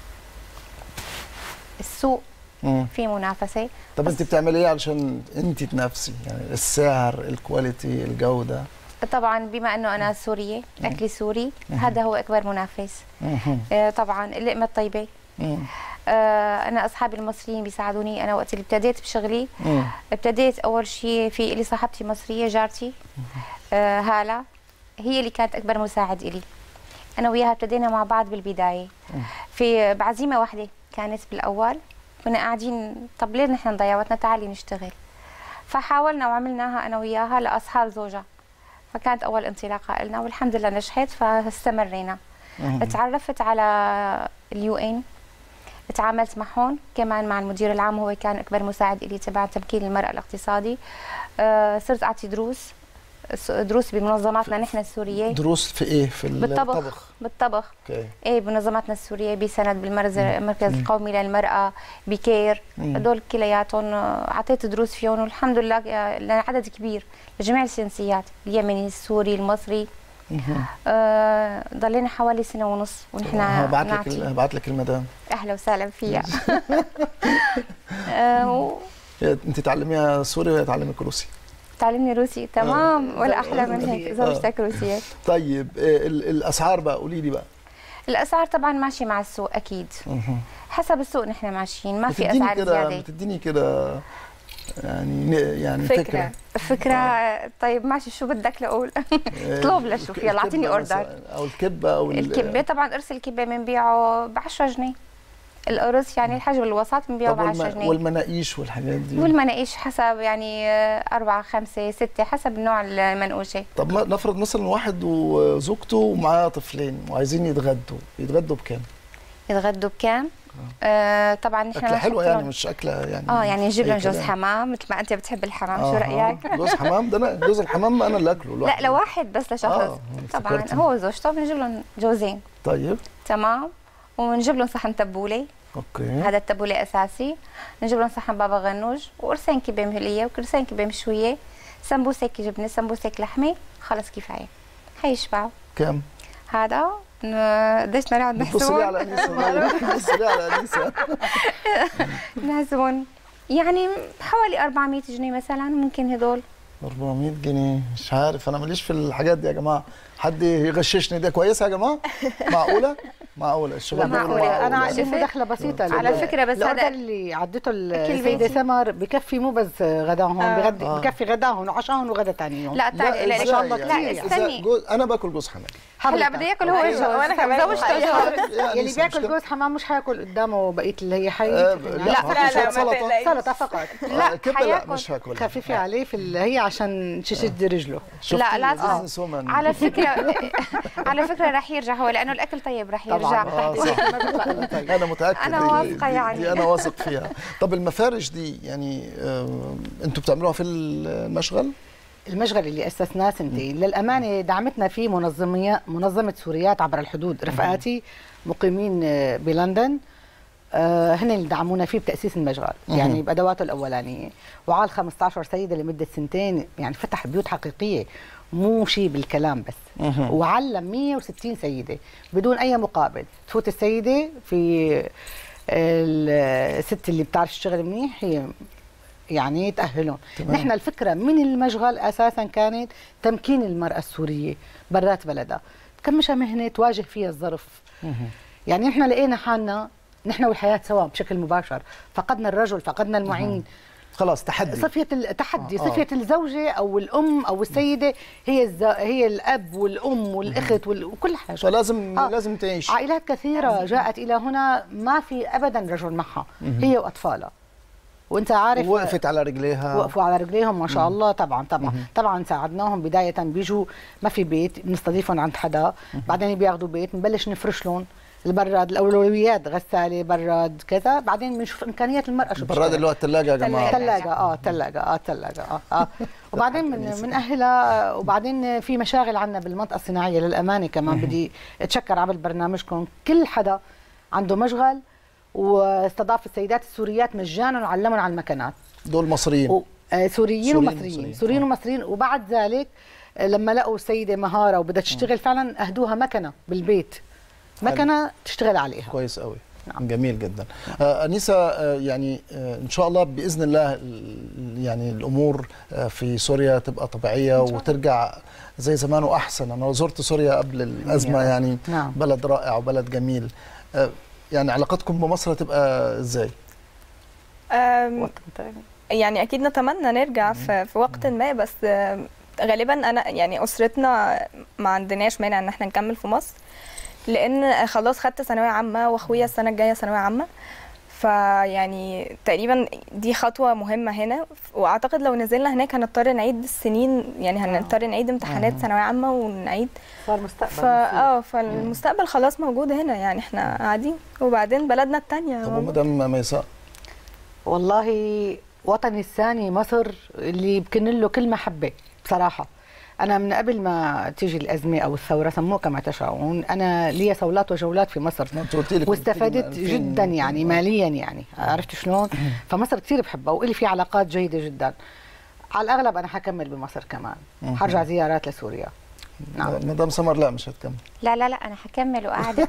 السوق مم. في منافسه طب انت بتعملي ايه علشان انت تنافسي يعني السعر الكواليتي الجوده طبعا بما انه انا سوريه اكلي سوري مم. هذا هو اكبر منافس مهم. آه، طبعا اللقمه الطيبه مم. آه، انا اصحابي المصريين بيساعدوني انا وقت اللي ابتديت بشغلي مم. ابتديت اول شيء في لي صاحبتي مصريه جارتي آه هاله هي اللي كانت اكبر مساعد إلي انا وياها ابتدينا مع بعض بالبدايه في بعزيمه واحده كانت بالاول كنا قاعدين طب ليه نحن نضيع وقتنا تعالي نشتغل فحاولنا وعملناها انا وياها لاصحاب زوجها فكانت اول انطلاقه لنا والحمد لله نجحت فاستمرينا مم. تعرفت على اليو ان تعاملت معهم كمان مع المدير العام هو كان اكبر مساعد لي تبع تمكين المراه الاقتصادي آه، صرت اعطي دروس س- دروس بمنظماتنا نحن السوريه دروس في ايه في بالطبخ الطبخ بالطبخ اوكي ايه بمنظماتنا السوريه بسند بالمركز المركز مم. القومي للمراه بكير مم. هدول كلياتهم آه، اعطيت دروس فيهم والحمد لله آه، لعدد كبير لجميع الجنسيات اليمني السوري المصري مهم. آه، ضلينا حوالي سنه ونص ونحن هبعت لك نعطي. هبعت لك المدام اهلا وسهلا فيها آه، و- هي انت تعلميها سوري وهي تعلمك روسي تعلمني روسي تمام ولا احلى من هيك آه. زوجتك روسيه طيب آه، ال- الاسعار بقى قولي لي بقى الاسعار طبعا ماشيه مع السوق اكيد مهم. حسب السوق نحن ماشيين ما في بتديني اسعار كده زياده بتديني كده يعني ن- يعني فكره, فكرة فكرة طيب ماشي شو بدك لأقول؟ اطلب لشوف يلا اعطيني الكبة اوردر مثلاً، او الكبه او ال- الكبة طبعا قرص الكبة بنبيعه ب 10 جنيه القرص يعني الحجم الوسط بنبيعه طب ب 10 والم... جنيه والمناقيش والحاجات دي والمناقيش حسب يعني آه، أربعة خمسة ستة حسب نوع المنقوشة طب ما نفرض مثلا واحد وزوجته ومعاه طفلين وعايزين يتغدوا يتغدوا بكام؟ يتغدوا بكام؟ آه طبعا نحن اكله حلوه يعني بنحط مش اكله يعني اه يعني نجيب لهم أي جوز كلام. حمام مثل ما انت بتحب الحمام آه، شو آه. رايك؟ جوز حمام ده انا جوز الحمام انا اللي اكله لا لوحدي. لواحد بس لشخص آه، طبعا افتكرت. هو وزوجته بنجيب لهم جوزين طيب تمام ونجيب لهم صحن تبوله اوكي هذا التبوله اساسي نجيب لهم صحن بابا غنوج وقرصين كبه مهليه وقرصين كبه مشويه سمبوسك جبنه سمبوسك لحمه خلص كفايه حيشبعوا كام؟ هذا ن- قديش نقعد بتبص لي على انيسه بتبص لي على انيسه نحسبهم يعني حوالي 400 جنيه مثلا ممكن هدول 400 جنيه مش عارف انا ماليش في الحاجات دي يا جماعه حد يغششني دي كويسه يا جماعه معقوله معقول الشباب معقولة. بيقولوا انا معقول. عندي مداخله بسيطه على فكرة بس الأوردر هذا اللي عدته أكل السيده بيتي. سمر بكفي مو بس غداهم آه. بغدي آه. بكفي غداهم وعشاهم وغدا ثاني يوم لا تعالي لا ما شاء الله لا كثير لا يعني. استني جوز انا باكل جوز حمام هلا بده ياكل هو أيوة، جوز وأنا كمان زوجته جوز يعني يلي مش بياكل مشكلة. جوز حمام مش حياكل قدامه بقيه اللي هي حي آه، لا، لا حطي شوية سلطة. سلطه فقط لا كبده لا مش هاكل خفيفه عليه في ال- هي عشان تشد رجله لا لا business woman. على فكره على فكره رح يرجع هو لانه الاكل طيب رح طبعاً. يرجع آه، صح. انا متاكد أنا دي- واثقة دي- يعني. دي انا واثق فيها طب المفارش دي يعني آه، انتوا بتعملوها في المشغل المشغل اللي اسسناه سنتين للامانه دعمتنا فيه منظميه منظمه سوريات عبر الحدود رفقاتي مقيمين آه، بلندن آه، هن اللي دعمونا فيه بتاسيس المشغل مهم. يعني بادواته الاولانيه وعال 15 سيده لمده سنتين يعني فتح بيوت حقيقيه مو شيء بالكلام بس مهم. وعلم 160 سيده بدون اي مقابل تفوت السيده في الست اللي بتعرف تشتغل منيح هي يعني تأهلهم تمام. نحن الفكرة من المشغل أساسا كانت تمكين المرأة السورية برات بلدها تكمشها مهنة تواجه فيها الظرف يعني نحن لقينا حالنا نحن والحياة سوا بشكل مباشر فقدنا الرجل فقدنا المعين خلاص تحدي صفية التحدي آه. صفية الزوجة أو الأم أو السيدة هي الز... هي الأب والأم والأخت وال... وكل حاجة فلازم لازم تعيش عائلات كثيرة جاءت إلى هنا ما في أبدا رجل معها مهم. هي وأطفالها وانت عارف وقفت على رجليها وقفوا على رجليهم ما شاء مم. الله طبعا طبعا مهم. طبعا طبعا ساعدناهم بدايه بيجوا ما في بيت بنستضيفهم عند حدا بعدين بياخذوا بيت بنبلش نفرش لهم البراد الاولويات غساله براد كذا بعدين بنشوف امكانيات المراه شو البراد اللي هو الثلاجه يا جماعه ثلاجة اه ثلاجة اه ثلاجة اه اه وبعدين من بنأهلها وبعدين في مشاغل عندنا بالمنطقة الصناعية للأمانة كمان بدي اتشكر عبر برنامجكم كل حدا عنده مشغل واستضاف السيدات السوريات مجانا وعلمهم على المكانات دول مصريين و... آه، سوريين سوريين، ومصريين سوريين. سوريين ومصريين وبعد ذلك آه، لما لقوا السيدة مهارة وبدها تشتغل فعلا أهدوها مكنة بالبيت مكنة تشتغل عليها كويس قوي نعم. جميل جدا آه انيسه آه يعني آه ان شاء الله باذن الله ال- يعني الامور آه في سوريا تبقى طبيعيه وترجع زي زمان واحسن انا زرت سوريا قبل الازمه يا رب. يعني نعم. بلد رائع وبلد جميل آه يعني علاقتكم بمصر هتبقى ازاي أم، يعني اكيد نتمنى نرجع في, في وقت ما بس أم، غالبا انا يعني اسرتنا ما عندناش مانع ان احنا نكمل في مصر لان خلاص خدت ثانويه عامه واخويا السنه الجايه ثانويه عامه فيعني تقريبا دي خطوه مهمه هنا واعتقد لو نزلنا هناك هنضطر نعيد السنين يعني هنضطر نعيد امتحانات ثانويه عامه ونعيد صار مستقبل فا اه فالمستقبل خلاص موجود هنا يعني احنا قاعدين وبعدين بلدنا التانية طب ومدام ميساء والله وطني الثاني مصر اللي بكن له كل محبة بصراحة أنا من قبل ما تيجي الأزمة أو الثورة سموها كما تشاءون أنا لي صولات وجولات في مصر واستفدت جدا يعني ماليا يعني عرفت شلون فمصر كثير بحبها وإلي في علاقات جيدة جدا على الأغلب أنا حكمل بمصر كمان مهم. حرجع زيارات لسوريا نعم. مدام سمر لا مش هتكمل لا لا لا انا حكمل وقاعده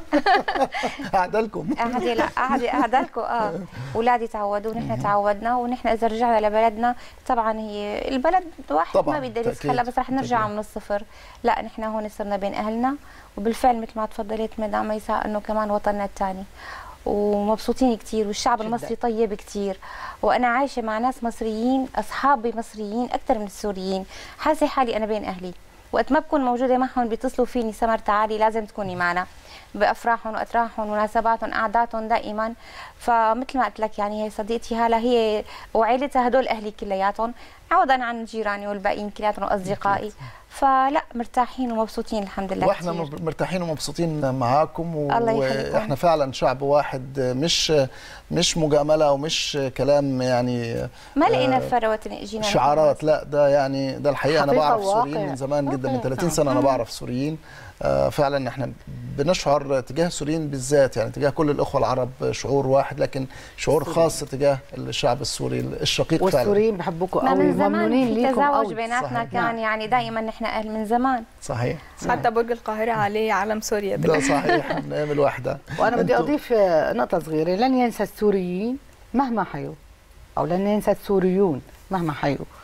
قاعده لكم قاعده لا قاعده قاعده لكم اه اولادي تعودوا ونحن تعودنا ونحن اذا رجعنا لبلدنا طبعا هي البلد واحد طبعاً، ما بيقدر تأكيد، يتخلى بس رح نرجع من الصفر لا نحن هون صرنا بين اهلنا وبالفعل مثل ما تفضلت مدام ميساء انه كمان وطننا الثاني ومبسوطين كثير والشعب جداً. المصري طيب كثير وانا عايشه مع ناس مصريين اصحابي مصريين اكثر من السوريين حاسه حالي انا بين اهلي وقت ما بكون موجوده معهم بيتصلوا فيني سمر تعالي لازم تكوني معنا بافراحهم واتراحهم مناسباتهم قعداتهم دائما فمثل ما قلت لك يعني هي صديقتي هاله هي وعيلتها هدول اهلي كلياتهم عوضا عن جيراني والباقيين كلياتهم واصدقائي فلا مرتاحين ومبسوطين الحمد لله واحنا كتير. مب- مرتاحين ومبسوطين معاكم و- الله يخليكم. واحنا فعلا شعب واحد مش مش مجامله ومش كلام يعني ما لقينا آه، فروه اجينا شعارات لا ده يعني ده الحقيقه انا حقيقة بعرف وواقع. سوريين من زمان جدا من واقع. 30 سنه انا مم. بعرف سوريين آه، فعلا احنا بنشعر تجاه السوريين بالذات يعني تجاه كل الاخوه العرب شعور واحد لكن شعور خاص تجاه الشعب السوري الشقيق فعلا والسوريين بحبوكم ما قوي من زمان وممنونين في ليكم تزاوج قوي بيناتنا صحيح. كان نعم. يعني دائما نحن اهل من زمان صحيح حتى برج القاهره عليه علم سوريا ده صحيح من ايام الوحده وانا بدي أنتوا- اضيف آه، نقطه صغيره لن ينسى السوريين مهما حيوا او لن ينسى السوريون مهما حيوا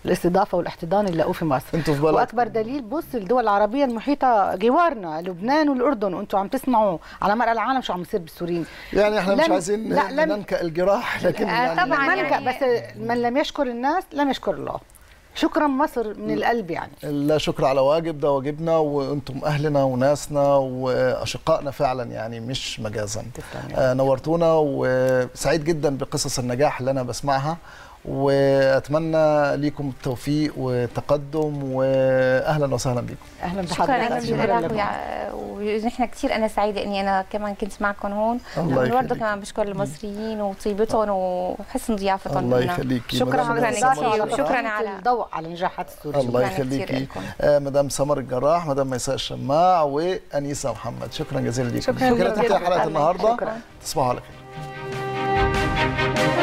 الاستضافه والاحتضان اللي لقوه في مصر انتوا في بلد واكبر دليل بص الدول العربيه المحيطه جوارنا لبنان والاردن وانتم عم تسمعوا على مرأى العالم شو عم يصير بالسوريين يعني احنا مش لم- عايزين لا لم ننكأ الجراح لكن آه يعني طبعا يعني بس من لم يشكر الناس لم يشكر الله شكرا مصر من القلب يعني لا شكر على واجب ده واجبنا وانتم اهلنا وناسنا واشقائنا فعلا يعني مش مجازا آه نورتونا وسعيد جدا بقصص النجاح اللي انا بسمعها واتمنى ليكم التوفيق والتقدم واهلا وسهلا بكم اهلا شكرا بحضرتك شكرا لكم ونحن كثير انا سعيده اني انا كمان كنت معكم هون الله برضه يخليك. كمان بشكر المصريين وطيبتهم وحسن ضيافتهم الله لنا. يخليكي شكرا مدام على سمر الاستضافه الجراح. شكراً على- الضوء على نجاحات السوريين الله يخليكي آه مدام سمر الجراح مدام ميساء الشماع وانيسه محمد شكرا جزيلا لكم شكراً كانت جزيلاً. انتهت حلقه شكراً. النهارده شكراً. تصبحوا على خير